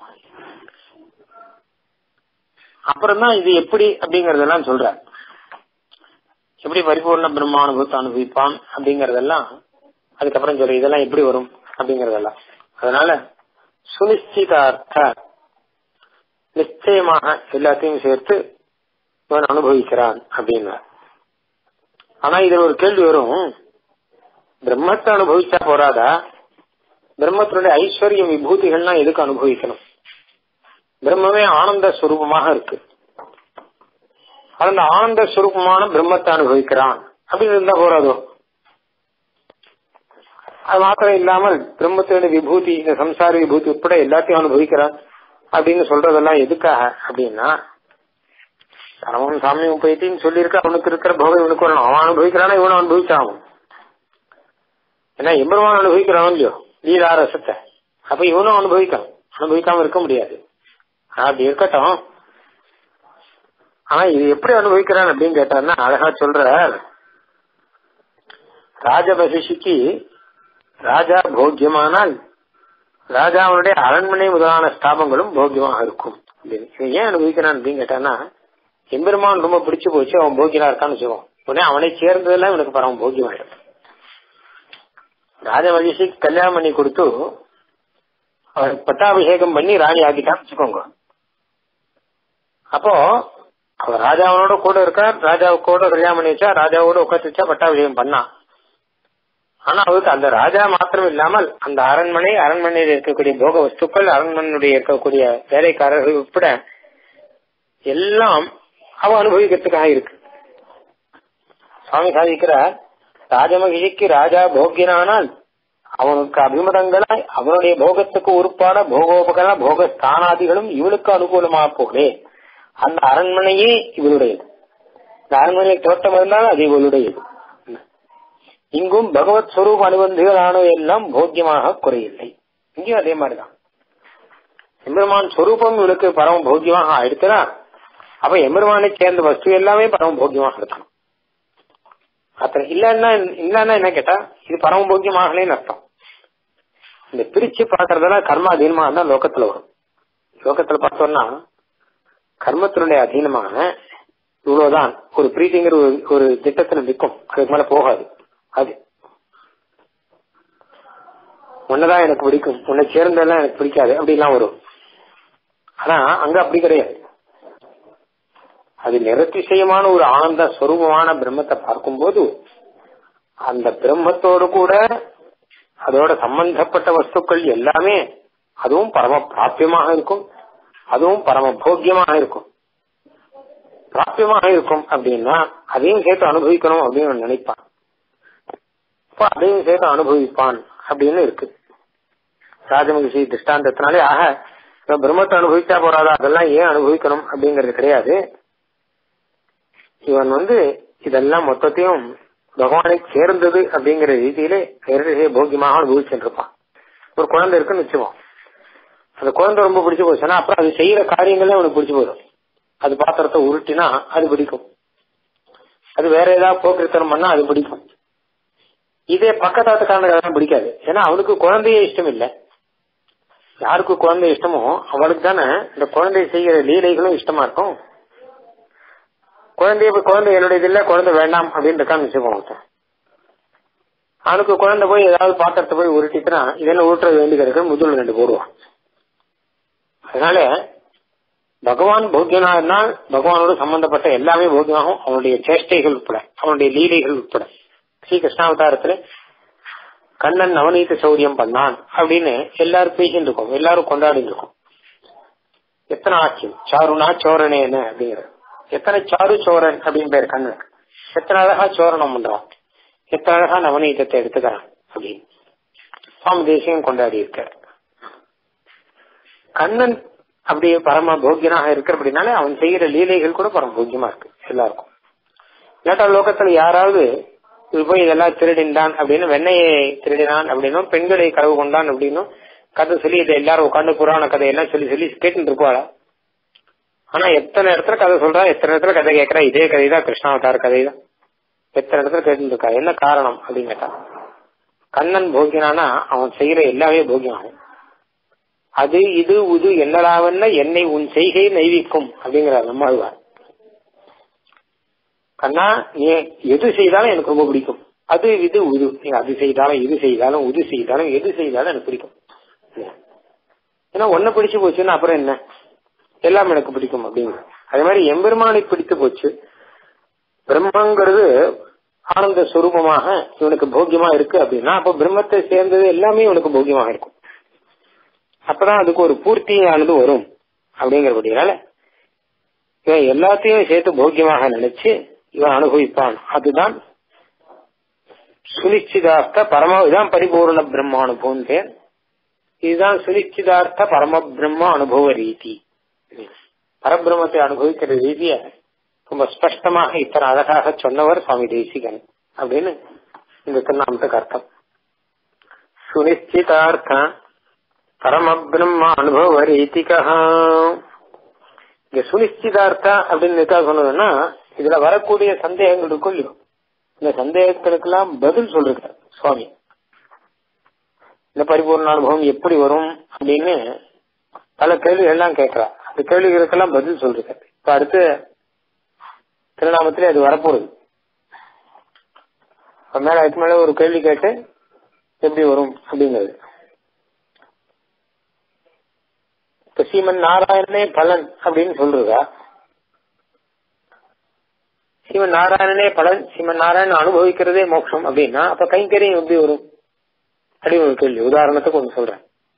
அப்புறம் தான் இது எப்படி அப்படிங்கறதெல்லாம் சொல்ற எப்படி பரிபூர்ண பிரம்ம அனுபவத்தை அனுபவிப்பான் அப்படிங்கறதெல்லாம் அதுக்கப்புறம் சொல்ற இதெல்லாம் எப்படி வரும் அப்படிங்கறதெல்லாம் அதனால சுனிச்சிதார்த்த நிச்சயமாக எல்லாத்தையும் சேர்த்து இவன் அனுபவிக்கிறான் அப்படின்னா ஆனா இதுல ஒரு கேள்வி வரும் பிரம்மத்தை அனுபவிச்சா போறாதா பிரம்மத்தினுடைய ஐஸ்வர்யம் விபூதிகள்லாம் எதுக்கு அனுபவிக்கணும் பிரம்மமே ஆனந்த சுரூபமாக இருக்கு அந்த ஆனந்த சுரூபமான பிரம்மத்தை அனுபவிக்கிறான் அப்படின்னு இருந்தா போறாதோ அது மாத்திரம் இல்லாமல் பிரம்மத்தினுடைய விபூதி இந்த சம்சார விபூதி உட்பட எல்லாத்தையும் அனுபவிக்கிறான் அப்படின்னு சொல்றதெல்லாம் எதுக்காக அப்படின்னா அவன் சாமி உபயத்தின்னு சொல்லியிருக்க அவனுக்கு இருக்கிற போகம் இவனுக்கு வரணும் அவன் அனுபவிக்கிறானா இவனும் அனுபவிச்சாகும் ஏன்னா எம்பெருமான் அனுபவிக்கிறான் இல்லையோ லீலா ரசத்தை அப்ப இவனும் அனுபவிக்கணும் அனுபவிக்காம இருக்க முடியாது அப்படி இருக்கட்டும் ஆனா இது எப்படி அனுபவிக்கிறான் அப்படின்னு கேட்டாருன்னா அழகா சொல்ற ராஜபசிஷிக்கு ராஜா போக்கியமானால் ராஜாவுடைய அரண்மனை முதலான ஸ்தாபங்களும் போக்கியமாக இருக்கும் அப்படின்னு ஏன் அனுபவிக்கிறான் அப்படின்னு கேட்டான்னா எம்பெருமான் ரொம்ப பிடிச்சு போச்சு அவன் போக்கியனா இருக்கான்னு வச்சுக்கோம் உடனே அவனை சேர்ந்ததெல்லாம் இவனுக்கு பரம போக்கியமாயிடும் ராஜ மகிழ்ச்சிக்கு கல்யாணம் பண்ணி கொடுத்து அவனுக்கு பட்டாபிஷேகம் பண்ணி ராணி ஆக்கிட்டான்னு வச்சுக்கோங்க அப்போ அவர் ராஜாவனோட கூட இருக்கார் ராஜாவு கூட கல்யாணம் பண்ணி வச்சா ராஜாவோட உட்காந்து வச்சா பட்டாபிஷேகம் பண்ணான் ஆனா அவருக்கு அந்த ராஜா மாத்திரம் இல்லாமல் அந்த அரண்மனை அரண்மனையில் இருக்கக்கூடிய போக வஸ்துக்கள் அரண்மனையுடைய இருக்கக்கூடிய வேலைக்காரர்கள் உட்பட எல்லாம் அவன் அனுபவிக்கிறதுக்காக இருக்கு சுவாமி சாதிக்கிறார் ராஜமகிழிக்கு ராஜா போக்கியனானால் அவனுக்கு அபிமதங்களாய் அவனுடைய போகத்துக்கு உறுப்பான போகோபகரண போக ஸ்தானாதிகளும் இவளுக்கு அனுகூலமாக போகலே அந்த அரண்மனையே இவளுடையது இந்த அரண்மனை தோட்டம் இருந்தாலும் அது இவளுடையது இங்கும் பகவத் ஸ்வரூப அனுபந்திகளான எல்லாம் போக்கியமாக குறையில்லை இங்கேயும் அதே மாதிரிதான் எம்பெருமான் ஸ்வரூபம் இவளுக்கு பரம போக்கியமாக ஆயிடுச்சுனா அப்ப எம்பெருமானை சேர்ந்த வஸ்து எல்லாமே பரம போக்கியமாக இருக்கணும் அத்தனை இல்லன்னா இல்லன்னா என்ன கேட்டா இது பரம போக்கியமாகலேன்னு அர்த்தம் இந்த பிரிச்சு பாக்குறதெல்லாம் கர்ம அதீனமாக தான் லோகத்துல வரும் லோகத்துல பார்த்தோம்னா கர்மத்தினுடைய அதீனமாக இவ்வளவுதான் ஒரு பிரீத்திங்கிற ஒரு ஒரு திட்டத்துல நிற்கும் அதுக்கு மேல போகாது அது உன்னதான் எனக்கு பிடிக்கும் உன்னை சேர்ந்தெல்லாம் எனக்கு பிடிக்காது அப்படிலாம் வரும் ஆனா அங்க அப்படி கிடையாது அது நிறத்திசயமான ஒரு ஆனந்த ஸ்வரூபமான பிரம்மத்தை பார்க்கும்போது அந்த பிரம்மத்தோடு கூட அதோட சம்பந்தப்பட்ட வஸ்துக்கள் எல்லாமே அதுவும் பரம பிராபியமாக இருக்கும் அதுவும் பரம போக்கியமாக இருக்கும் பிராபியமாக இருக்கும் அப்படின்னா அதையும் சேர்த்து அனுபவிக்கணும் அப்படின்னு நினைப்பான் அப்ப அதையும் சேர்த்து அனுபவிப்பான் அப்படின்னு இருக்கு ராஜமகிஷி திருஷ்டாந்தத்தினாலே ஆக பிரம்மத்தை அனுபவிச்சா போறாதா அதெல்லாம் ஏன் அனுபவிக்கணும் அப்படிங்கறது கிடையாது இவன் வந்து இதெல்லாம் மொத்தத்தையும் பகவானை சேர்ந்தது அப்படிங்கிற ரீதியிலே நேரடியே போக்கியமாக அனுபவிச்சுருப்பான் ஒரு குழந்தை இருக்குன்னு வச்சுவோம் அந்த குழந்தை ரொம்ப பிடிச்சு போச்சுன்னா அப்புறம் அது செய்யற காரியங்களே அவனுக்கு பிடிச்சு போயிடும் அது பாத்திரத்தை உருட்டினா அது பிடிக்கும் அது வேற ஏதாவது போக்கிருத்தனம் பண்ணா அது பிடிக்கும் இதே பக்கத்தாத்துக்காரனுக்கு பிடிக்காது ஏன்னா அவனுக்கு குழந்தையே இஷ்டம் இல்லை யாருக்கு குழந்தை இஷ்டமோ அவளுக்கு தானே இந்த குழந்தை செய்கிற லீலைகளும் இஷ்டமா இருக்கும் குழந்தைய குழந்தை என்னுடைய இல்ல குழந்தை வேண்டாம் அப்படின்னு இருக்கான்னு வச்சுக்கோங்க அவனுக்கு குழந்தை போய் ஏதாவது பாத்திரத்தை போய் உருட்டிட்டுனா இதெல்லாம் உருட்டுறது வேண்டி கிடக்கு முதல் ரெண்டு போடுவான் அதனால பகவான் போக்கியனா இருந்தால் பகவானோடு சம்பந்தப்பட்ட எல்லாமே போக்கியமாகும் அவனுடைய சேஷ்டைகள் உட்பட அவனுடைய லீலைகள் உட்பட ஸ்ரீ கிருஷ்ணாவதாரத்துல கண்ணன் நவநீத சௌரியம் பண்ணான் அப்படின்னு எல்லாரும் பேசிட்டு இருக்கோம் எல்லாரும் கொண்டாடிட்டு இருக்கோம் எத்தனை ஆச்சு சாருனா சோரனேன்னு அப்படிங்கிறது எத்தனை சாரு சோரன் அப்படின்னு பேர் கண்ணனுக்கு எத்தனை அழகா சோரணம் பண்றான் எத்தனை அழகா நவநீதத்தை எடுத்துக்கிறான் அப்படின்னு சுவாமி தேசியம் கொண்டாடி இருக்க கண்ணன் அப்படியே பரம போக்கியனாக இருக்கிறபடினாலே அவன் செய்யற லீலைகள் கூட பரம போக்கியமா இருக்கு எல்லாருக்கும் இல்லாட்டா லோகத்துல யாராவது இது போய் இதெல்லாம் திருடின்றான் அப்படின்னு வெண்ணையை திருடினான் அப்படின்னும் பெண்களை கனவு கொண்டான் அப்படின்னும் கதை சொல்லி இதை எல்லாரும் உட்காந்து புராண கதையெல்லாம் சொல்லி சொல்லி கேட்டுட்டு இருப்பாளா ஆனா எத்தனை இடத்துல கதை சொல்றா எத்தனை இடத்துல கதை கேட்கறா இதே கதை தான் கிருஷ்ணாவதார கதை தான் எத்தனை இடத்துல கேட்டு இருக்கா என்ன காரணம் அப்படின்னு கேட்டா கண்ணன் போகினானா அவன் செய்யற எல்லாமே போகியமாகும் அது இது உது என்னடாவல்ல என்னை உன் செய்கை நைவிக்கும் அப்படிங்கிறார் நம்மாழ்வார் கண்ணா நீ எது செய்தாலும் எனக்கு ரொம்ப பிடிக்கும் அது இது உது நீங்க அது செய்தாலும் இது செய்தாலும் உது செய்தாலும் எது செய்தாலும் எனக்கு பிடிக்கும் ஏன்னா ஒன்ன பிடிச்சு போச்சுன்னா அப்புறம் என்ன எல்லாம் எனக்கு பிடிக்கும் அப்படிங்கிற அதே மாதிரி எம்பெருமானை பிடித்து போச்சு பிரம்மங்கிறது ஆனந்த சுரூபமாக இவனுக்கு போக்கியமா இருக்கு அப்படின்னா அப்ப பிரம்மத்தை சேர்ந்தது எல்லாமே இவனுக்கு போக்கியமாக இருக்கும் அப்பதான் அதுக்கு ஒரு பூர்த்தியானது வரும் அப்படிங்கிறபடினால இவன் எல்லாத்தையும் சேர்த்து போக்கியமாக நினைச்சு இவன் அனுபவிப்பான் அதுதான் சுனிச்சிதார்த்த பரம இதுதான் பரிபூர்ண பிரம்ம அனுபவம் பேர் இதுதான் சுனிச்சிதார்த்த பரம பிரம்ம அனுபவ ரீதி பரபிரம்மத்தை அனுபவிக்கிற ரீதிய ரொம்ப ஸ்பஷ்டமாக இத்தனை அழகாக சொன்னவர் சுவாமி தேசிகன் அப்படின்னு இந்த திருநாமத்துக்கு அர்த்தம் சுனிச்சிதார்த்த பரமபிரம்ம அனுபவ ரீதிகா இங்க சுனிச்சிதார்த்தா அப்படின்னு இருக்கா சொன்னதுன்னா இதுல வரக்கூடிய சந்தேகங்கள் இருக்கும் இல்லையோ இந்த சந்தேகங்களுக்கெல்லாம் பதில் சொல்றார் சுவாமி இந்த பரிபூர்ண அனுபவம் எப்படி வரும் அப்படின்னு பல கேள்விகள் எல்லாம் கேட்கிறா அந்த கேள்விகளுக்கெல்லாம் பதில் சொல்றாரு இப்ப அடுத்து திருநாமத்திலே அது வரப்போகுது மேல அதுக்கு மேல ஒரு கேள்வி கேட்டு எப்படி வரும் அப்படிங்கிறது இப்ப சீமன் நாராயணனே பலன் அப்படின்னு சொல்றதா சீமன் நாராயணனே பலன் சீமன் நாராயணன் அனுபவிக்கிறதே மோட்சம் அப்படின்னா அப்ப கைங்கரியம் எப்படி வரும் அப்படின்னு ஒரு கேள்வி உதாரணத்துக்கு ஒன்று சொல்றேன்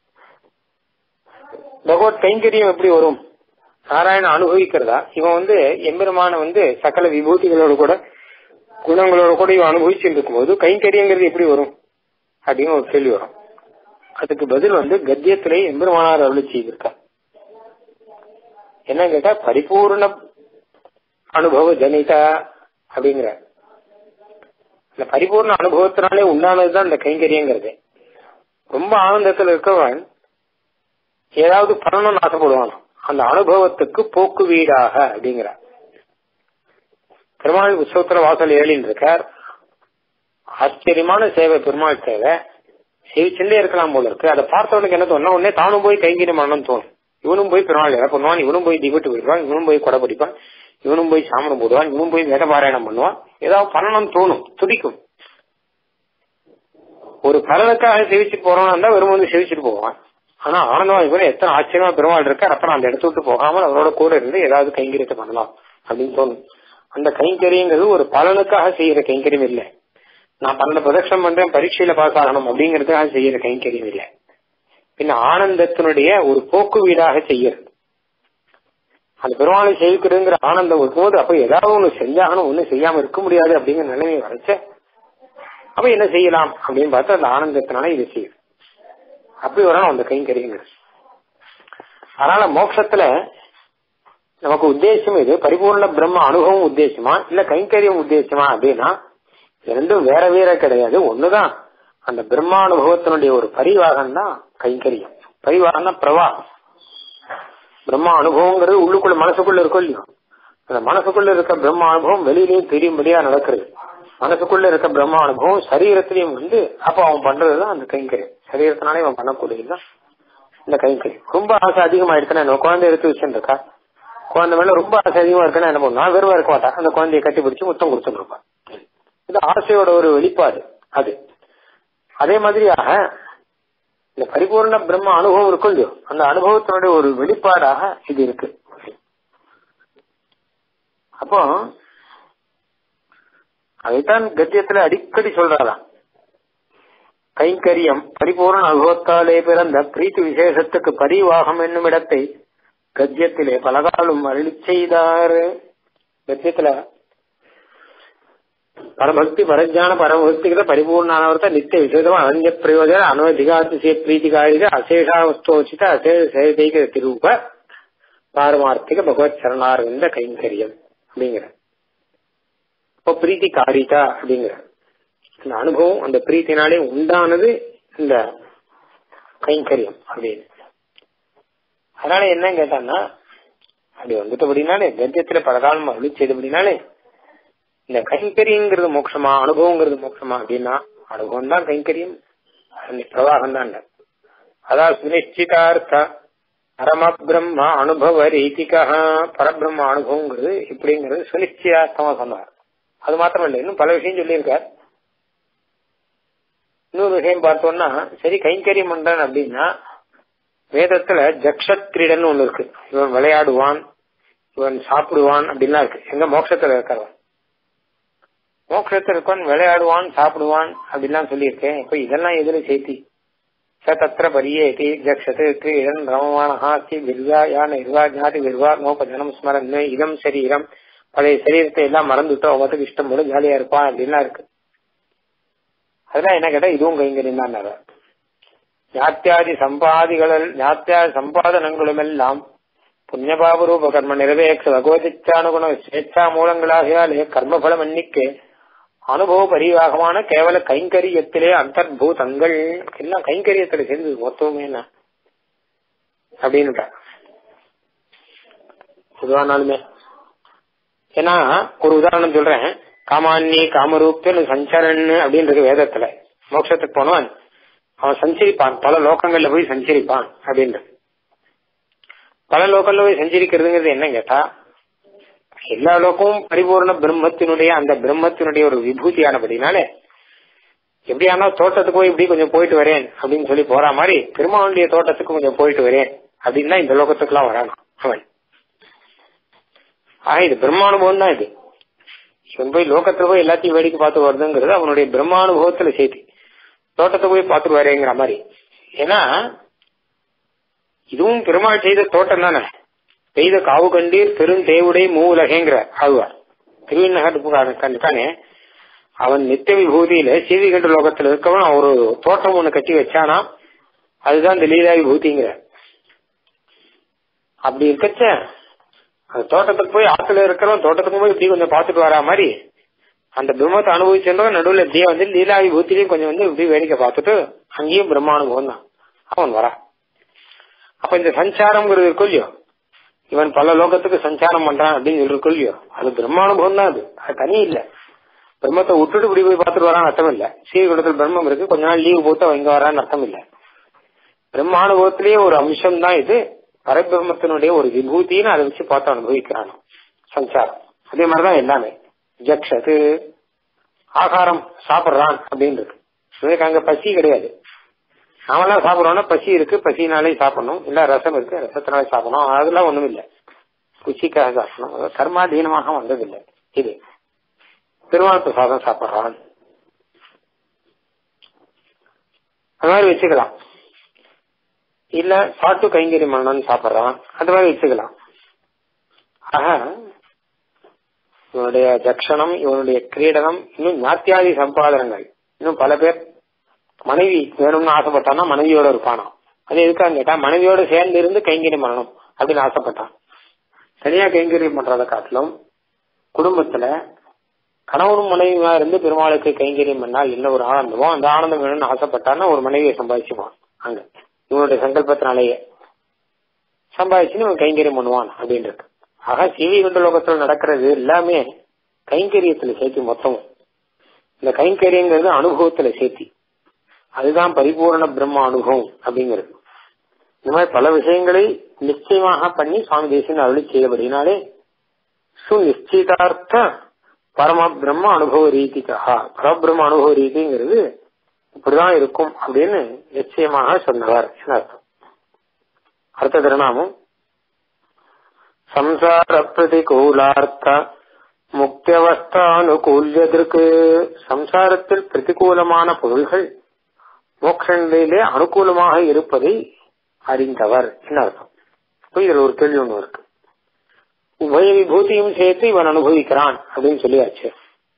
பகவத் கைங்கரியம் எப்படி வரும் நாராயணன் அனுபவிக்கிறதா இவன் வந்து எம்பெருமான வந்து சகல விபூதிகளோட கூட குணங்களோட கூட இவன் அனுபவிச்சுட்டு இருக்கும்போது கைங்கரியங்கிறது எப்படி வரும் அப்படின்னு ஒரு கேள்வி வரும் அதுக்கு பதில் வந்து கத்தியத்திலே எம்பெருமானார் அருளி செய்திருக்கா என்ன கேட்டா பரிபூர்ண அனுபவ ஜனிதா அப்படிங்கிற இந்த பரிபூர்ண அனுபவத்தினாலே உண்டானதுதான் இந்த கைங்கரியங்கிறது ரொம்ப ஆனந்தத்துல இருக்கவன் ஏதாவது பண்ணணும்னு ஆசைப்படுவான் அந்த அனுபவத்துக்கு போக்கு வீடாக அப்படிங்கிற பெருமாள் உற்சவத்துல வாசல் ஏழின்னு இருக்கார் ஆச்சரியமான சேவை பெருமாள் சேவை சேவிச்சுட்டே இருக்கலாம் போல இருக்கு அதை பார்த்தவனுக்கு என்ன தோணும் உடனே தானும் போய் கைங்கரியம் பண்ணணும்னு தோணும் இவனும் போய் பெருமாள் எதை பண்ணுவான் இவனும் போய் தீபட்டு போயிடுவான் இவனும் போய் கொடை பிடிப்பான் இவனும் போய் சாமனம் போடுவான் இவனும் போய் வேத பாராயணம் பண்ணுவான் ஏதாவது பண்ணணும்னு தோணும் துடிக்கும் ஒரு பலனுக்காக சேவிச்சு போறோம்னா இருந்தா வெறும் வந்து சேவிச்சுட்டு போவான் ஆனா ஆனந்தமா இவன் எத்தனை ஆச்சரியமா பெருமாள் இருக்கார் அப்புறம் அந்த இடத்த விட்டு போகாமல் அவரோட கூட இருந்து ஏதாவது கைங்கரியத்தை பண்ணலாம் அப்படின்னு தோணும் அந்த கைங்கரியங்கிறது ஒரு பலனுக்காக செய்யற கைங்கரியம் இல்லை நான் பன்னெண்டு பிரதட்சம் பண்றேன் பரீட்சையில பாஸ் ஆகணும் அப்படிங்கறதுக்காக செய்யற கைங்கரியம் இல்லை பின்ன ஆனந்தத்தினுடைய ஒரு போக்கு வீடாக செய்யறது அந்த பெருமாளை சேவிக்கிறதுங்கிற ஆனந்தம் இருக்கும்போது அப்ப ஏதாவது ஒண்ணு செஞ்சாகணும் ஒண்ணு செய்யாம இருக்க முடியாது அப்படிங்கிற நிலைமை வரைச்ச அப்ப என்ன செய்யலாம் அப்படின்னு பார்த்தா அந்த ஆனந்தத்தினால இதை செய்யுது அப்படி வரணும் அந்த கைங்கரியங்கிறது அதனால மோட்சத்துல நமக்கு உத்தேசம் இது பரிபூர்ண பிரம்ம அனுபவம் உத்தேசமா இல்ல கைங்கரியம் உத்தேசமா அப்படின்னா ரெண்டும் வேற வேற கிடையாது ஒண்ணுதான் அந்த பிரம்மானுபவத்தினுடைய ஒரு பரிவாகம் தான் கைங்கரியம் பரிவாகம்னா பிரவாகம் பிரம்மா அனுபவங்கிறது உள்ளுக்குள்ள மனசுக்குள்ள இருக்கும் இல்லையோ அந்த மனசுக்குள்ள இருக்க பிரம்ம அனுபவம் வெளியிலயும் தெரியும்படியா நடக்கிறது மனசுக்குள்ள இருக்க பிரம்ம அனுபவம் சரீரத்திலையும் வந்து அப்ப அவன் பண்றதுதான் அந்த கைங்கரியம் சரீரத்தினாலே அவன் பண்ணக்கூடியதுதான் இந்த கைங்கரியம் ரொம்ப ஆசை அதிகமாயிடுச்சுன்னா என்ன குழந்தை எடுத்து வச்சுருக்கா குழந்தை மேல ரொம்ப ஆசை அதிகமா இருக்குன்னா என்ன பண்ணுவான் வெறுவா இருக்க மாட்டான் அந்த குழந்தைய கட்டி பிடிச்சு முத்தம் கொடுத்துருப்பான் இது ஆசையோட ஒரு வெளிப்பாடு அது அதே மாதிரியாக இந்த பரிபூர்ண பிரம்ம அனுபவம் இருக்கும் இல்லையோ அந்த அனுபவத்தினுடைய ஒரு வெளிப்பாடாக இது இருக்கு அப்போ அதைத்தான் கத்தியத்துல அடிக்கடி சொல்றாராம் கைங்கரியம் பரிபூர்ண அனுபவத்தாலே பிறந்த பிரீத்தி விசேஷத்துக்கு பரிவாகம் என்னும் இடத்தை கத்தியத்திலே பலகாலும் அருளி செய்தார் கத்தியத்துல பரபக்தி பரஜான பரமபக்திகிற ಪರಿಪೂರ್ಣಾನವರ್ತ ನಿತ್ಯ ವಿಶೇಷವ ಅನನ್ಯ ಪ್ರಯೋಜನ ಅನಧಿಘಾತಿಸೇ ಪ್ರೀತಿಗಾಳಿದ ಅಶೇಷಾವಸ್ತೋಚಿತ ಅಶೇಷ ಸೇವಿತೈಕ ತಿರೂಪ பாரமார்த்திக பகவத் சரணார்விந்த கைங்கரியம் அப்படிங்கிற இப்போ பிரீத்தி காரிதா அப்படிங்கிற அந்த அனுபவம் அந்த பிரீத்தினாலே உண்டானது இந்த கைங்கரியம் அப்படின்னு அதனால என்ன கேட்டான்னா அப்படி வந்துட்டபடினாலே கத்தியத்துல பல காலம் அருளி செய்தபடினாலே இந்த கைங்கரியங்கிறது மோட்சமா அனுபவங்கிறது மோட்சமா அப்படின்னா அனுபவம் தான் கைங்கரியம் பிரவாகம் தான் அதாவது சுனிச்சிதார்த்த பரம பிரம்ம அனுபவ ரீதிகா பரபிரம்ம அனுபவங்கிறது இப்படிங்கிறது சுனிச்சயார்த்தமா சொன்னார் அது மாத்திரம் இல்லை இன்னும் பல விஷயம் சொல்லியிருக்கார் இன்னொரு விஷயம் பார்த்தோம்னா சரி கைங்கரியம் பண்றேன் அப்படின்னா வேதத்துல ஜக்ஷத் கிரீடன் ஒண்ணு இருக்கு இவன் விளையாடுவான் இவன் சாப்பிடுவான் அப்படின்லாம் இருக்கு எங்க மோட்சத்துல இருக்கிறவன் மோட்சத்தில் இருக்கான் விளையாடுவான் சாப்பிடுவான் அப்படிலாம் சொல்லியிருக்கேன் இப்ப இதெல்லாம் எதுல சேர்த்தி ச தத்திர பரியேதி ஜக்ஷத்து கிரீடன் ரமமான ஹாஸ்தி விர்வா யா நிர்வா ஜாதி விர்வா நோபஜனம் ஸ்மரன் இதம் சரீரம் பழைய சரீரத்தை எல்லாம் மறந்துட்டோம் அவத்துக்கு இஷ்டம் போல ஜாலியா இருப்பான் அப்படின்லாம் இருக்கு அதெல்லாம் என்ன கேட்டா இதுவும் கைங்கரியம் தான் ஞாத்தியாதி சம்பாதிகள் ஞாத்தியாதி சம்பாதனங்களும் எல்லாம் புண்ணியபாபரூப கர்ம நிறைவேற்ற பகவதிச்சானுகுண ஸ்வேச்சா மூலங்களாகியாலே கர்மபலம் எண்ணிக்கை அனுபவ பரிவாகமான கேவல கைங்கரியத்திலே அந்தர்பூதங்கள் எல்லாம் கைங்கரியத்துல சேர்ந்து மொத்தமே என்ன அப்படின்னு பொதுவானாலுமே ஏன்னா ஒரு உதாரணம் சொல்றேன் காமான்னி காமரூப்தன் சஞ்சரன் அப்படின்றது வேதத்துல மோட்சத்துக்கு போனவன் அவன் சஞ்சரிப்பான் பல லோகங்கள்ல போய் சஞ்சரிப்பான் அப்படின்றது பல லோக்கல்ல போய் சஞ்சரிக்கிறதுங்கிறது என்ன கேட்டா எல்லா லோகமும் பரிபூர்ண பிரம்மத்தினுடைய அந்த பிரம்மத்தினுடைய ஒரு விபூதியானபடினாலே எப்படியானா தோட்டத்துக்கு போய் இப்படி கொஞ்சம் போயிட்டு வரேன் அப்படின்னு சொல்லி போற மாதிரி பெருமாளுடைய தோட்டத்துக்கு கொஞ்சம் போயிட்டு வரேன் அப்படின்னு தான் இந்த லோகத்துக்குலாம் வரான் அவன் ஆக இது பிரம்மானுபவம் தான் இது இவன் போய் லோகத்துல போய் எல்லாத்தையும் வேடிக்கை பார்த்து வருதுங்கிறது அவனுடைய பிரம்மானுபவத்துல சேர்த்து தோட்டத்தை போய் பார்த்துட்டு வரேங்கிற மாதிரி ஏன்னா இதுவும் பெருமாள் செய்த தோட்டம் தானே பெய்த காவு கண்டீர் பெருந்தேவுடை மூவுலகேங்கிற ஆழ்வார் திருவிநகர் கண்டுத்தானே அவன் நித்திய விபூதியில சீவிகண்ட லோகத்துல இருக்கவன் ஒரு தோட்டம் ஒண்ணு கட்டி வச்சானா அதுதான் இந்த லீலா விபூதிங்கிற அப்படி இருக்கச்ச அந்த தோட்டத்துக்கு போய் ஆத்துல இருக்கிறவன் தோட்டத்துக்கு போய் இப்படி கொஞ்சம் பார்த்துட்டு வரா மாதிரி அந்த பிரம்மத்தை அனுபவிச்சிருந்தவன் நடுவில் இப்படியே வந்து லீலா விபூத்திலையும் கொஞ்சம் வந்து இப்படி வேடிக்கை பார்த்துட்டு அங்கேயும் பிரம்மானுபவம் தான் அவன் வரா அப்ப இந்த சஞ்சாரம்ங்கிறது இருக்கும் இல்லையோ இவன் பல லோகத்துக்கு சஞ்சாரம் பண்றான் அப்படின்னு சொல்லிருக்கும் இல்லையோ அது பிரம்மானுபவம் தான் அது அது தனி இல்ல பிரம்மத்தை விட்டுட்டு இப்படி போய் பார்த்துட்டு வரான்னு அர்த்தம் இல்ல ஸ்ரீகுடத்தில் பிரம்மம் இருக்கு கொஞ்ச நாள் லீவு போட்டு அவன் இங்க வரான்னு அர்த்தம் இல்ல பிரம்மானுபவத்திலேயே ஒரு அம்சம் தான் இது பரபிரம்மத்தினுடைய ஒரு விபூதின்னு அதை வச்சு பார்த்து அனுபவிக்கிறான் சஞ்சாரம் அதே மாதிரிதான் எல்லாமே ஜக்ஷத்து ஆகாரம் சாப்பிடுறான் அப்படின்னு இருக்கு இவனுக்கு அங்க பசி கிடையாது நாமெல்லாம் சாப்பிடுறோம்னா பசி இருக்கு பசினாலே சாப்பிடணும் இல்ல ரசம் இருக்கு ரசத்தினாலே சாப்பிடணும் அதெல்லாம் ஒண்ணும் இல்ல குச்சிக்காக சாப்பிடணும் கர்மாதீனமாக வந்ததில்லை இது பெருமாள் பிரசாதம் சாப்பிடுறான் அது மாதிரி வச்சுக்கலாம் இல்ல சாட்டு கைங்கறி மன்னன் சாப்பிடுறான் அது மாதிரி வச்சுக்கலாம் ஆக இவனுடைய ஜக்ஷணம் இவனுடைய கிரீடனம் இன்னும் ஞாத்தியாதி சம்பாதனங்கள் இன்னும் பல பேர் மனைவி வேணும்னு ஆசைப்பட்டான்னா மனைவியோட இருப்பானா அது எதுக்கான்னு கேட்டா மனைவியோட சேர்ந்து இருந்து கைங்கரியம் பண்ணணும் அப்படின்னு ஆசைப்பட்டான் தனியா கைங்கரியம் பண்றதை காட்டிலும் குடும்பத்துல கணவனும் மனைவியா இருந்து பெருமாளுக்கு கைங்கரியம் பண்ணால் என்ன ஒரு ஆனந்தமோ அந்த ஆனந்தம் வேணும்னு ஆசைப்பட்டான்னா ஒரு மனைவியை சம்பாதிச்சுவான் அங்க இவனுடைய சங்கல்பத்தினாலேயே சம்பாதிச்சுன்னு இவன் கைங்கரியம் பண்ணுவான் அப்படின்றது ஆக சிவி குண்ட லோகத்துல நடக்கிறது எல்லாமே கைங்கரியத்துல சேர்த்து மொத்தமும் இந்த கைங்கரியங்கிறது அனுபவத்துல சேர்த்தி அதுதான் பரிபூர்ண பிரம்ம அனுபவம் அப்படிங்கிறது இந்த மாதிரி பல விஷயங்களை நிச்சயமாக பண்ணி சுவாமி தேசியன் அருளி செய்தபடினாலே சுநிச்சிதார்த்த பரம பிரம்ம அனுபவ ரீதிக்காக பரபிரம்ம அனுபவ ரீதிங்கிறது இப்படிதான் இருக்கும் அப்படின்னு நிச்சயமாக சொன்னவர் அர்த்தம் அடுத்த திருநாமம் சம்சார பிரதிகூலார்த்த முக்தியவஸ்தானுகூல்யதற்கு சம்சாரத்தில் பிரதிகூலமான பொருள்கள் மோட்ச நிலையிலே அனுகூலமாக இருப்பதை அறிந்தவர் என்ன அர்த்தம் இப்ப இதுல ஒரு கேள்வி ஒண்ணு இருக்கு உபய விபூதியும் சேர்த்து இவன் அனுபவிக்கிறான் அப்படின்னு சொல்லியாச்சு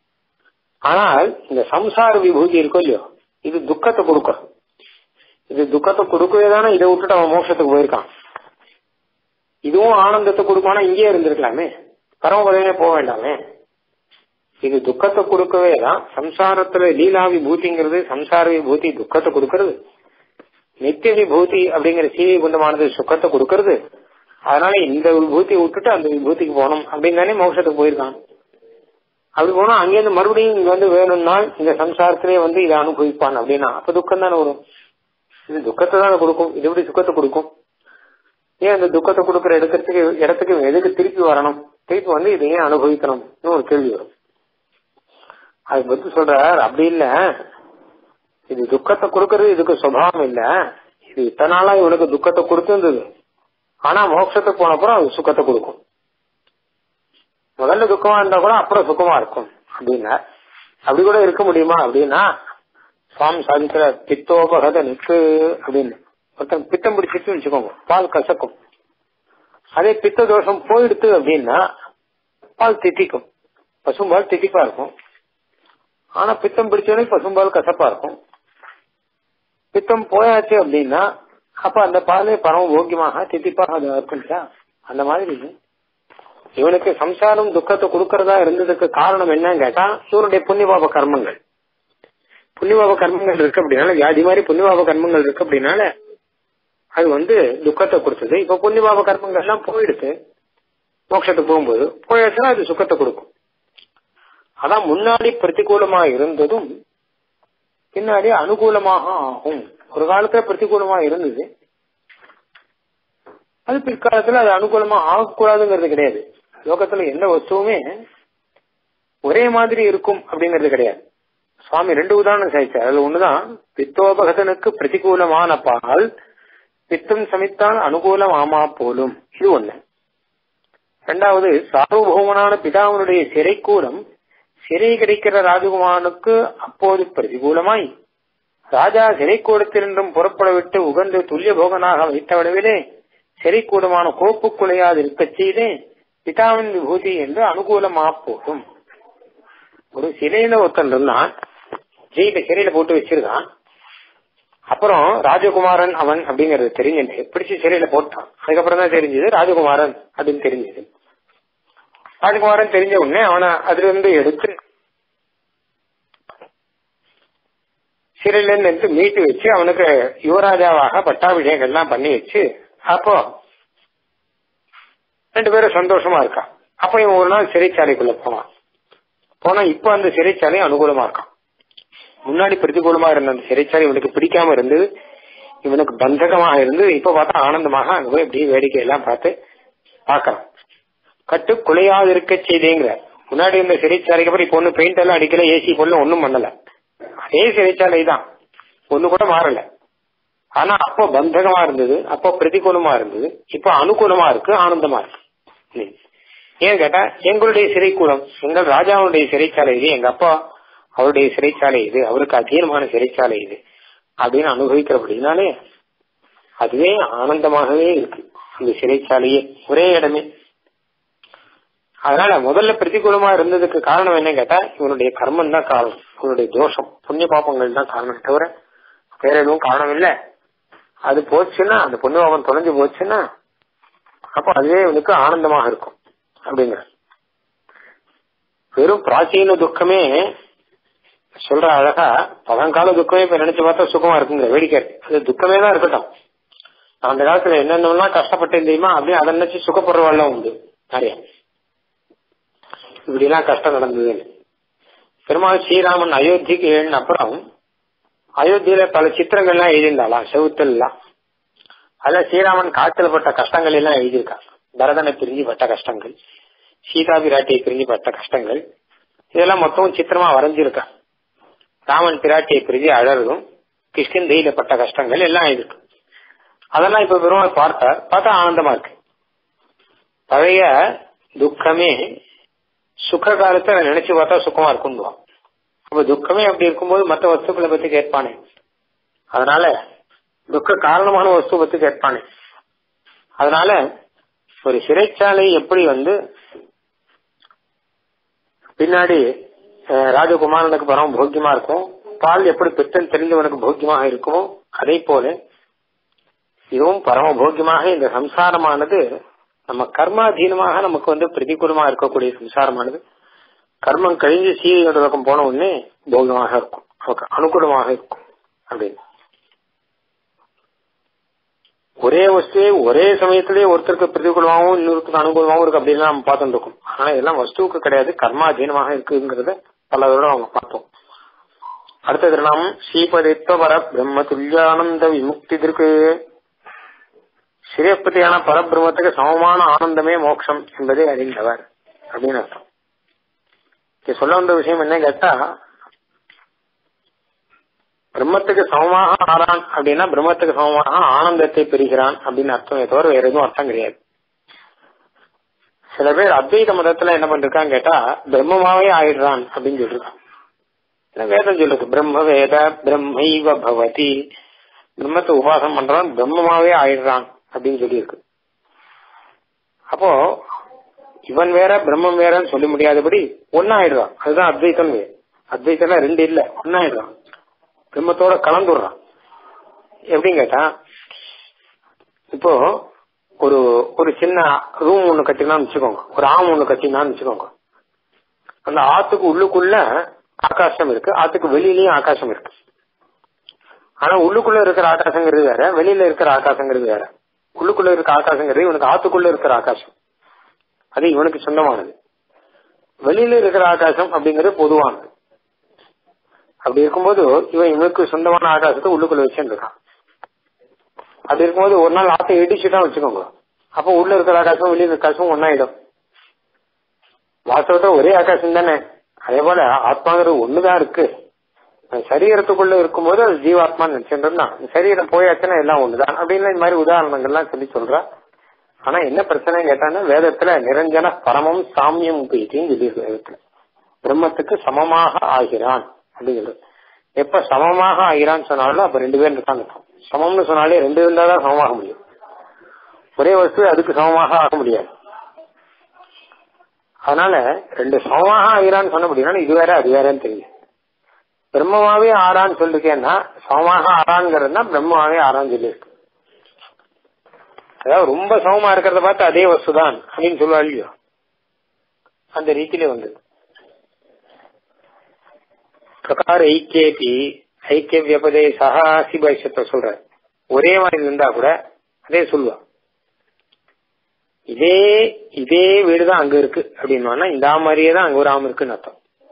ஆனால் இந்த சம்சார விபூதி இருக்கும் இல்லையோ இது துக்கத்தை கொடுக்கும் இது துக்கத்தை கொடுக்கவே தானே இதை விட்டுட்டு அவன் மோட்சத்துக்கு போயிருக்கான் இதுவும் ஆனந்தத்தை கொடுப்பானா இங்கேயே இருந்திருக்கலாமே பரமபதமே போக வேண்டாமே இது துக்கத்தை கொடுக்கவே தான் சம்சாரத்துல லீலா விபூதிங்கிறது சம்சார விபூதி துக்கத்தை கொடுக்கறது நித்திய விபூதி அப்படிங்கிற சீவி குண்டமானது சுக்கத்தை கொடுக்கறது அதனால இந்த விபூதியை விட்டுட்டு அந்த விபூதிக்கு போகணும் அப்படின்னு தானே மோட்சத்துக்கு போயிருக்கான் அப்படி போனா அங்கேருந்து மறுபடியும் இங்க வந்து வேணும்னால் இந்த சம்சாரத்திலே வந்து இதை அனுபவிப்பான் அப்படின்னா அப்ப துக்கம் தானே வரும் இது துக்கத்தை தானே கொடுக்கும் இது எப்படி சுக்கத்தை கொடுக்கும் ஏன் இந்த துக்கத்தை கொடுக்கற இடத்துக்கு இடத்துக்கு எதுக்கு திருப்பி வரணும் திருப்பி வந்து இதை ஏன் அனுபவிக்கணும்னு ஒரு கேள்வி வரும் அது பத்தி சொல்றார் அப்படி இல்ல இது துக்கத்தை கொடுக்கறது இதுக்கு சுபாவம் இல்ல இது இத்தனை நாளா இவனுக்கு துக்கத்தை கொடுத்திருந்தது ஆனா மோட்சத்துக்கு போனப்புறம் அது சுக்கத்தை கொடுக்கும் முதல்ல துக்கமா இருந்தா கூட அப்புறம் சுகமா இருக்கும் அப்படின்னா அப்படி கூட இருக்க முடியுமா அப்படின்னா சுவாமி சாதிக்கிற பித்தோபகத நிற்கு அப்படின்னு ஒருத்தன் பித்தம் பிடிச்சிட்டு வச்சுக்கோங்க பால் கசக்கும் அதே பித்த தோஷம் போயிடுத்து அப்படின்னா பால் தித்திக்கும் பசும்பால் தித்திப்பா இருக்கும் ஆனா பித்தம் பிடிச்சவனே பசும்பால் கசப்பா இருக்கும் பித்தம் போயாச்சு அப்படின்னா அப்ப அந்த பாலே பரம போக்கியமாக தித்திப்பாக அது இருக்கும் இல்லையா அந்த மாதிரி இவனுக்கு சம்சாரம் துக்கத்தை கொடுக்கறதா இருந்ததுக்கு காரணம் என்னன்னு கேட்டா இவனுடைய புண்ணியபாப கர்மங்கள் புண்ணியபாப கர்மங்கள் இருக்கு அப்படின்னால வியாதி மாதிரி புண்ணியபாப கர்மங்கள் இருக்கு அப்படின்னால அது வந்து துக்கத்தை கொடுத்தது இப்ப புண்ணியபாப கர்மங்கள் எல்லாம் போயிடுது மோட்சத்துக்கு போகும்போது போயாச்சுன்னா அது சுக்கத்தை கொடுக்கும் அதான் முன்னாடி பிரதிகூலமா இருந்ததும் பின்னாடி அனுகூலமாக ஆகும் ஒரு காலத்துல பிரதிகூலமா இருந்தது அது பிற்காலத்துல அது அனுகூலமா ஆகக்கூடாதுங்கிறது கிடையாது லோகத்துல எந்த வஸ்துவுமே ஒரே மாதிரி இருக்கும் அப்படிங்கிறது கிடையாது சுவாமி ரெண்டு உதாரணம் சாதிச்சார் அதுல ஒண்ணுதான் பித்தோபகதனுக்கு பிரதிகூலமான பால் பித்தம் சமித்தால் அனுகூலம் ஆமா போலும் இது ஒண்ணு ரெண்டாவது சார்வபௌமனான பிதாவனுடைய சிறைக்கூடம் சிறை கிடைக்கிற ராஜகுமாரனுக்கு அப்போது பிரதிகூலமாய் ராஜா சிறைக்கூடத்திலிருந்தும் புறப்பட விட்டு உகந்து துல்லிய போகனாக வைத்தவளவிலே சிறைக்கூடமான கோப்பு குலையாது இருக்கச் செய்தே பிதாவின் விபூதி என்று அனுகூலமா போகும் ஒரு சிறையில ஒருத்தன் இருந்தான் ஜெயில சிறையில போட்டு வச்சிருக்கான் அப்புறம் ராஜகுமாரன் அவன் அப்படிங்கறது தெரிஞ்சுட்டு பிடிச்சு சிறையில போட்டான் அதுக்கப்புறம் தான் தெரிஞ்சது ராஜகுமாரன் அப்படின்னு தெரிஞ்சது ராஜகுமாரன் தெரிஞ்ச உடனே அவனை அதுல இருந்து எடுத்து சிறையில இருந்து மீட்டு வச்சு அவனுக்கு யுவராஜாவாக பட்டாபிஷேகம் எல்லாம் பண்ணி வச்சு அப்போ ரெண்டு பேரும் சந்தோஷமா இருக்கான் அப்ப இவன் ஒரு நாள் சிறைச்சாலைக்குள்ள போனான் போனா இப்ப அந்த சிறைச்சாலை அனுகூலமா இருக்கான் முன்னாடி பிரதிகூலமா இருந்த அந்த சிறைச்சாலை இவனுக்கு பிடிக்காம இருந்தது இவனுக்கு பந்தகமாக இருந்து இப்ப பார்த்தா ஆனந்தமாக அங்க போய் இப்படி வேடிக்கை எல்லாம் பார்த்து பாக்கலாம் கட்டு குலையாது இருக்க செய்தேங்கிற முன்னாடி இருந்த சிறைச்சாலைக்கு அப்புறம் இப்ப ஒண்ணு பெயிண்ட் எல்லாம் அடிக்கல ஏசி போடல ஒண்ணும் பண்ணல அதே சிறைச்சாலை தான் ஒண்ணு கூட மாறல ஆனா அப்போ பந்தகமா இருந்தது அப்போ பிரதிகூலமா இருந்தது இப்ப அனுகூலமா இருக்கு ஆனந்தமா இருக்கு ஏன் கேட்டா எங்களுடைய சிறைக்கூடம் எங்கள் ராஜாவுடைய சிறைச்சாலை இது எங்க அப்பா அவருடைய சிறைச்சாலை இது அவருக்கு அதீனமான சிறைச்சாலை இது அப்படின்னு அனுபவிக்கிறபடினாலே அதுவே ஆனந்தமாகவே இருக்கு இந்த சிறைச்சாலையே ஒரே இடமே அதனால முதல்ல பிரதிகூலமா இருந்ததுக்கு காரணம் என்ன கேட்டா இவனுடைய கர்மம் தான் காரணம் இவனுடைய தோஷம் புண்ணிய பாப்பங்கள் தான் காரணம் தவிர வேற எதுவும் காரணம் இல்ல அது போச்சுன்னா அந்த புண்ணிய பாப்பம் தொலைஞ்சு போச்சுன்னா அப்போ அதுவே இவனுக்கு ஆனந்தமாக இருக்கும் அப்படிங்கிற வெறும் பிராச்சீன துக்கமே சொல்ற அழகா பழங்கால துக்கமே இப்ப நினைச்சு பார்த்தா சுகமா இருக்குங்கிற வேடிக்கை அது துக்கமே தான் இருக்கட்டும் அந்த காலத்துல என்னென்னலாம் கஷ்டப்பட்டேன் தெரியுமா அப்படியே அதை நினைச்சு சுகப்படுறவாள்லாம் உண்டு நிறைய இப்படி எல்லாம் கஷ்டம் நடந்தது பெருமாள் ஸ்ரீராமன் அயோத்திக்கு எழுந்த அப்புறம் அயோத்தியில பல சித்திரங்கள்லாம் எழுதியிருந்தாலாம் செவுத்தெல்லாம் அதுல ஸ்ரீராமன் காத்துல பட்ட கஷ்டங்கள் எல்லாம் எழுதியிருக்கான் பரதனை பிரிஞ்சு பட்ட கஷ்டங்கள் சீதா பிராட்டியை பிரிஞ்சு பட்ட கஷ்டங்கள் இதெல்லாம் மொத்தம் சித்திரமா வரைஞ்சிருக்கான் ராமன் பிராட்டியை பிரிஞ்சு அழறதும் கிருஷ்ணந்தையில பட்ட கஷ்டங்கள் எல்லாம் இருக்கு அதெல்லாம் இப்ப பெருமாள் பார்த்தார் பார்த்தா ஆனந்தமா இருக்கு பழைய துக்கமே சுக காலத்தை நினைச்சு பார்த்தா சுகமா இருக்கும்னுவான் அப்ப துக்கமே அப்படி இருக்கும்போது மற்ற வஸ்துக்களை பத்தி கேட்பானே அதனால துக்க காரணமான வஸ்து பத்தி கேட்பானே அதனால ஒரு சிறைச்சாலை எப்படி வந்து பின்னாடி ராஜகுமாரனுக்கு பரம போக்கியமா இருக்கும் பால் எப்படி பித்தன் தெரிஞ்சவனுக்கு போக்கியமாக இருக்குமோ அதே போல இதுவும் பரம போக்கியமாக இந்த சம்சாரமானது நம்ம கர்மாதீனமாக நமக்கு வந்து பிரதிகூலமா இருக்கக்கூடிய சம்சாரமானது கர்மம் கழிஞ்சு சீரியோட பக்கம் போன உடனே போகமாக இருக்கும் நமக்கு அனுகூலமாக இருக்கும் அப்படின்னு ஒரே வஸ்துவே ஒரே சமயத்திலேயே ஒருத்தருக்கு பிரதிகூலமாகவும் இன்னொருத்தருக்கு அனுகூலமாகவும் இருக்கு அப்படின்னு நம்ம பார்த்துட்டு இருக்கோம் ஆனா இதெல்லாம் வஸ்துவுக்கு கிடையாது கர்மாதீனமாக இருக்குங்கிறத பல தடவை அவங்க பார்த்தோம் அடுத்தது நாம் ஸ்ரீபதித்வபர பிரம்ம துல்லியானந்த விமுக்திற்கு சிறியப்பதியான பரபிரம்மத்துக்கு சமமான ஆனந்தமே மோட்சம் என்பதை அறிந்தவர் அப்படின்னு அர்த்தம் சொல்ல வந்த விஷயம் என்ன கேட்டா பிரம்மத்துக்கு சமமாக ஆறான் அப்படின்னா பிரம்மத்துக்கு சமமாக ஆனந்தத்தை பெறுகிறான் அப்படின்னு அர்த்தம் தவிர வேற எதுவும் அர்த்தம் கிடையாது சில பேர் அத்வைத மதத்துல என்ன பண்ணிருக்கான்னு கேட்டா பிரம்மமாவே ஆயிடுறான் அப்படின்னு சொல்லிருக்கான் வேதம் சொல்லுது பிரம்ம வேத பிரம்மைவ பவதி பிரம்மத்தை உபாசம் பண்றான் பிரம்மமாவே ஆயிடுறான் அப்படின்னு சொல்லியிருக்கு அப்போ இவன் வேற பிரம்மம் வேறன்னு சொல்ல முடியாதபடி ஒன்னாயிடுறான் அதுதான் அத்வைத்தம் வேறு அத்வைத்தம் ரெண்டு இல்ல ஒன்னாயிடுறான் பிரம்மத்தோட கலந்துடுறான் எப்படின்னு கேட்டா இப்போ ஒரு ஒரு சின்ன ரூம் ஒண்ணு கட்டினான்னு வச்சுக்கோங்க ஒரு ஆம் ஒண்ணு கட்டினான்னு வச்சுக்கோங்க அந்த ஆத்துக்கு உள்ளுக்குள்ள ஆகாசம் இருக்கு ஆத்துக்கு வெளியிலயும் ஆகாசம் இருக்கு ஆனா உள்ளுக்குள்ள இருக்கிற ஆகாசங்கிறது வேற வெளியில இருக்கிற ஆகாசங்கிறது வேற உள்ளுக்குள்ள இருக்க ஆகாசங்கிறது இவனுக்கு ஆத்துக்குள்ள இருக்கிற ஆகாசம் அது இவனுக்கு சொந்தமானது வெளியில இருக்கிற ஆகாசம் அப்படிங்கிறது பொதுவானது அப்படி இருக்கும்போது இவன் இவனுக்கு சொந்தமான ஆகாசத்தை உள்ளுக்குள்ள வச்சுருக்கான் அப்படி இருக்கும்போது ஒரு நாள் ஆட்டை இடிச்சுதான் வச்சுக்கோங்க அப்போ உள்ள இருக்கிற ஆகாசம் வெளியில இருக்கிற ஆகாசம் ஒன்னாயிடும் வாஸ்தவத்தை ஒரே ஆகாசம் தானே அதே போல ஆத்மாங்கிறது ஒண்ணுதான் இருக்கு சரீரத்துக்குள்ள இருக்கும்போது அது ஜீவாத்மா நினைச்சுட்டு தான் சரீரம் போயாச்சுன்னா எல்லாம் ஒண்ணுதான் அப்படின்னு இந்த மாதிரி உதாரணங்கள்லாம் சொல்லி சொல்றா ஆனா என்ன பிரச்சனை கேட்டான்னா வேதத்துல நிரஞ்சன பரமம் சாமியம் பீட்டின்னு சொல்லி வேதத்துல பிரம்மத்துக்கு சமமாக ஆகிறான் அப்படிங்கிறது எப்ப சமமாக ஆகிறான்னு சொன்னாலும் அப்ப ரெண்டு பேர் இருக்காங்க சமம்னு சொன்னாலே ரெண்டு இருந்தாதான் சமமாக முடியும் ஒரே வஸ்து அதுக்கு சமமாக ஆக முடியாது அதனால ரெண்டு சமமாக ஆகிறான்னு சொன்ன முடியும் இது வேற அது வேறன்னு தெரியும் பிரம்மமாவே ஆறான்னு சொல்லிருக்கேன்னா சமமாக ஆறான்ங்கிறதுனா பிரம்மமாவே ஆறான்னு சொல்லியிருக்கு அதாவது ரொம்ப சமமா இருக்கிறத பார்த்து அதே வஸ்துதான் அப்படின்னு சொல்லுவா இல்லையோ அந்த ரீதியிலே வந்து பிரகார ஐக்கியபி ஐக்கிய வியபதேசா சிபாஷத்தை சொல்ற ஒரே மாதிரி இருந்தா கூட அதே சொல்லுவா இதே இதே வீடுதான் அங்க இருக்கு அப்படின்னா இந்த மாதிரியே தான் அங்க ஒரு ஆம் இருக்குன்னு அர்த்தம்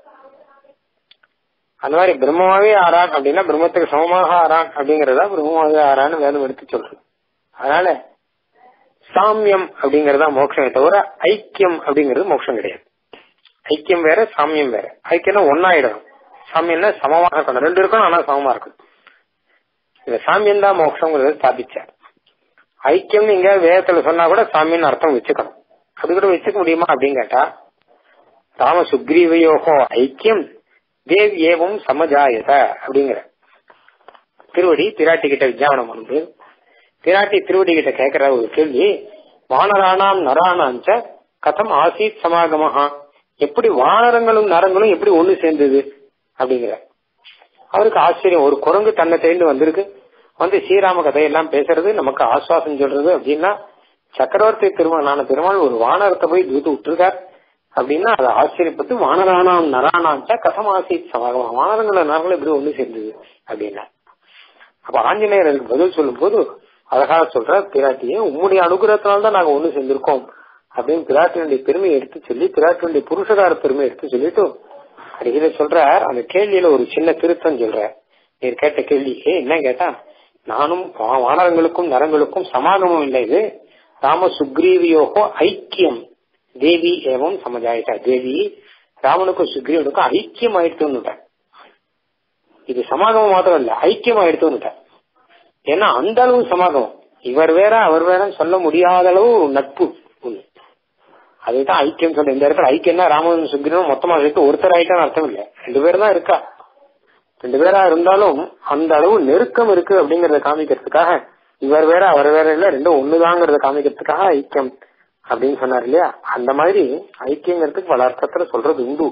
அந்த மாதிரி பிரம்மமாவே ஆறான் அப்படின்னா பிரம்மத்துக்கு சமமாக ஆறான் அப்படிங்கறதா பிரம்மமாவே ஆறான்னு வேதம் எடுத்து சொல்றது அதனால சாமியம் அப்படிங்கறதா மோட்சமே தவிர ஐக்கியம் அப்படிங்கிறது மோட்சம் கிடையாது ஐக்கியம் வேற சாமியம் வேற ஐக்கியம்னா ஒன்னாயிடும் சாமியம்னா சமமாக இருக்கணும் ரெண்டு இருக்கணும் ஆனா சமமா இருக்கும் இந்த சாமியம் தான் மோட்சங்கிறத ஸ்தாபிச்சார் ஐக்கியம் நீங்க வேதத்துல சொன்னா கூட சாமியம்னு அர்த்தம் வச்சுக்கணும் அது கூட வச்சுக்க முடியுமா அப்படின்னு கேட்டா ராம சுக்ரீவயோகோ ஐக்கியம் தேவ் ஏவம் சமஜாயத அப்படிங்கிற திருவடி பிராட்டி கிட்ட விஜயானம் வந்து பிராட்டி திருவடி கிட்ட கேட்கிற ஒரு கேள்வி வானராணாம் நராணாஞ்ச கதம் ஆசீத் சமாகமஹா எப்படி வானரங்களும் நரங்களும் எப்படி ஒண்ணு சேர்ந்தது அப்படிங்கிற அவருக்கு ஆச்சரியம் ஒரு குரங்கு தன்னை தேர்ந்து வந்திருக்கு வந்து ஸ்ரீராம கதையெல்லாம் பேசுறது நமக்கு ஆசுவாசம் சொல்றது அப்படின்னா சக்கரவர்த்தி திருமணான பெருமாள் ஒரு வானரத்தை போய் தூத்து விட்டுருக்கார் அப்படின்னா அதை ஆச்சரியப்பட்டு வானரானாம் நரானாச்சா கதம் ஆசீத் சமாகமா வானரங்கள நரங்களும் எப்படி ஒண்ணு சேர்ந்தது அப்படின்னா அப்ப ஆஞ்சநேயர் அதுக்கு பதில் சொல்லும் போது அழகா சொல்ற பிராட்டியே உம்முடைய அனுகிரகத்தினால்தான் நாங்க ஒண்ணு சேர்ந்திருக்கோம் அப்படின்னு பிராட்டினுடைய பெருமையை எடுத்து சொல்லி பிராட்டினுடைய புருஷகார பெருமையை எடுத்து சொல்லிட்டு அடிக்கடி சொல்ற அந்த கேள்வியில ஒரு சின்ன திருத்தம் சொல்ற நீர் கேட்ட கேள்விக்கு என்ன கேட்டா நானும் வானரங்களுக்கும் நரங்களுக்கும் சமாகமும் இல்லை இது ராம சுக்ரீவியோகோ ஐக்கியம் தேவி ஏவம் சமஜாயிட்டா தேவி ராமனுக்கும் சுக்ரீவனுக்கும் ஐக்கியம் ஆயிடுத்துன்னு இது சமாகமம் மாத்திரம் இல்ல ஐக்கியம் ஆயிடுத்துன்னு ஏன்னா அந்த அளவு சமாகமம் இவர் வேற அவர் வேறன்னு சொல்ல முடியாத அளவு நட்பு ஒண்ணு அதுதான் ஐக்கியம் சொல்ற இந்த இடத்துல ஐக்கியம் தான் ராமன் சுக்ரீவன் மொத்தமா சேர்த்து ஒருத்தர் ஆயிட்டான்னு அர்த்தம் இல்ல ரெண்டு பேர் தான் இருக்கா ரெண்டு பேரா இருந்தாலும் அந்த அளவு நெருக்கம் இருக்கு அப்படிங்கறத காமிக்கிறதுக்காக இவர் வேற அவர் வேற இல்ல ரெண்டும் ஒண்ணுதாங்கிறத காமிக்கிறதுக்காக ஐக்கியம் அப்படின்னு சொன்னார் இல்லையா அந்த மாதிரி ஐக்கியங்கிறதுக்கு பல அர்த்தத்துல சொல்றது உண்டு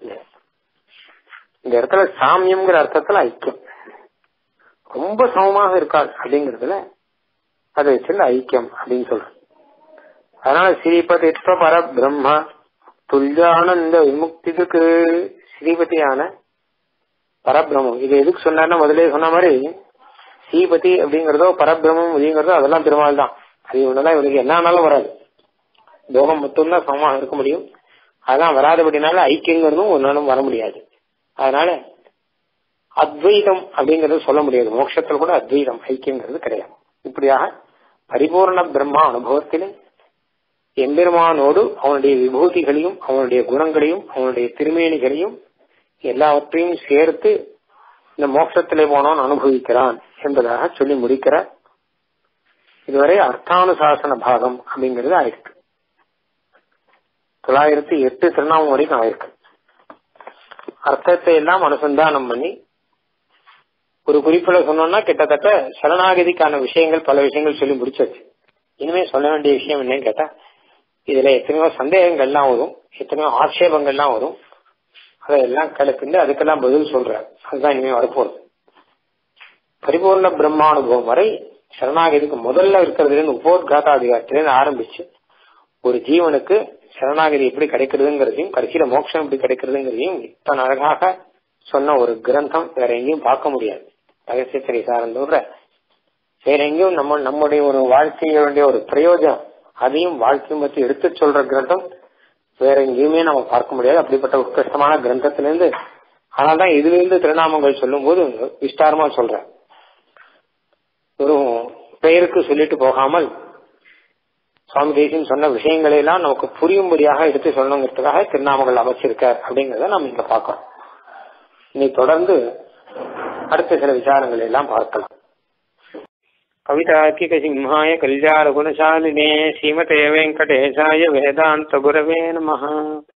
இந்த இடத்துல சாமியம்ங்கிற அர்த்தத்துல ஐக்கியம் ரொம்ப சமமாக இருக்காள் அப்படிங்கறதுல அதை வச்சுள்ள ஐக்கியம் அப்படின்னு சொல்றேன் அதனால ஸ்ரீபதி பர பிரம்ம துல்யானந்த விமுக்திக்கு ஸ்ரீபதியான பரபிரமம் இது எதுக்கு சொன்னார்னா முதலே சொன்ன மாதிரி ஸ்ரீபதி அப்படிங்கறதோ பரபிரமம் அப்படிங்கறதோ அதெல்லாம் பெருமாள் தான் அது ஒண்ணுதான் இவனுக்கு என்ன ஆனாலும் வராது போகம் மட்டும்தான் சமமாக இருக்க முடியும் அதான் வராதபடினால ஐக்கியங்கிறதும் ஒரு நாளும் வர முடியாது அதனால அத்வைதம் அப்படிங்கறது சொல்ல முடியாது மோட்சத்துல கூட அத்வைதம் ஐக்கியங்கிறது கிடையாது இப்படியாக பரிபூர்ண பிரம்மா அனுபவத்திலே எம்பெருமானோடு அவனுடைய விபூதிகளையும் அவனுடைய குணங்களையும் அவனுடைய திருமேனிகளையும் எல்லாவற்றையும் சேர்த்து இந்த மோட்சத்திலே போனவன் அனுபவிக்கிறான் என்பதாக சொல்லி முடிக்கிறார் இதுவரை அர்த்தானுசாசன பாகம் அப்படிங்கிறது ஆயிருக்கு தொள்ளாயிரத்தி எட்டு திருநாமம் வரைக்கும் ஆயிருக்கு அர்த்தத்தை எல்லாம் அனுசந்தானம் பண்ணி ஒரு குறிப்பில் சொன்னோம்னா கிட்டத்தட்ட சரணாகதிக்கான விஷயங்கள் பல விஷயங்கள் சொல்லி முடிச்சாச்சு இனிமே சொல்ல வேண்டிய விஷயம் என்னன்னு கேட்டா இதுல எத்தனையோ சந்தேகங்கள்லாம் வரும் எத்தனையோ ஆட்சேபங்கள்லாம் வரும் அதையெல்லாம் கலப்பிண்டு அதுக்கெல்லாம் பதில் சொல்றார் அதுதான் இனிமே வரப்போறது பரிபூர்ண பிரம்மானுபவம் வரை சரணாகதிக்கு முதல்ல இருக்கிறதுலேருந்து உபோத்காதாதிகாரத்திலேருந்து ஆரம்பிச்சு ஒரு ஜீவனுக்கு சரணாகதி எப்படி கிடைக்கிறதுங்கிறதையும் கடைசியில மோட்சம் எப்படி கிடைக்கிறதுங்கிறதையும் இத்தனை அழகாக சொன்ன ஒரு கிரந்தம் வேற எங்கேயும் பார்க்க முடியாது ரகசியத்திரை சார்ந்தோட வேற எங்கேயும் நம்ம நம்முடைய ஒரு வாழ்க்கையுடைய ஒரு பிரயோஜனம் அதையும் வாழ்க்கை பற்றி எடுத்து சொல்ற கிரந்தம் வேற எங்கேயுமே நம்ம பார்க்க முடியாது அப்படிப்பட்ட உத்கிருஷ்டமான கிரந்தத்திலிருந்து ஆனால்தான் இதுல இருந்து திருநாமங்கள் சொல்லும் போது விஸ்தாரமா சொல்றேன் ஒரு பெயருக்கு சொல்லிட்டு போகாமல் சுவாமி தேசியம் சொன்ன விஷயங்களை எல்லாம் நமக்கு புரியும்படியாக எடுத்து சொல்லணுங்கிறதுக்காக திருநாமங்கள் அமைச்சிருக்கார் அப்படிங்கறத நம்ம இங்க பார்க்கிறோம் இனி தொடர்ந்து அடுத்த சில விசாரங்களை எல்லாம் பார்க்கலாம் கவிதார்க்கிக சிம்ஹாய கல்யாண குணசாலினே ஸ்ரீமதே வெங்கடேசாய வேதாந்த குரவே நம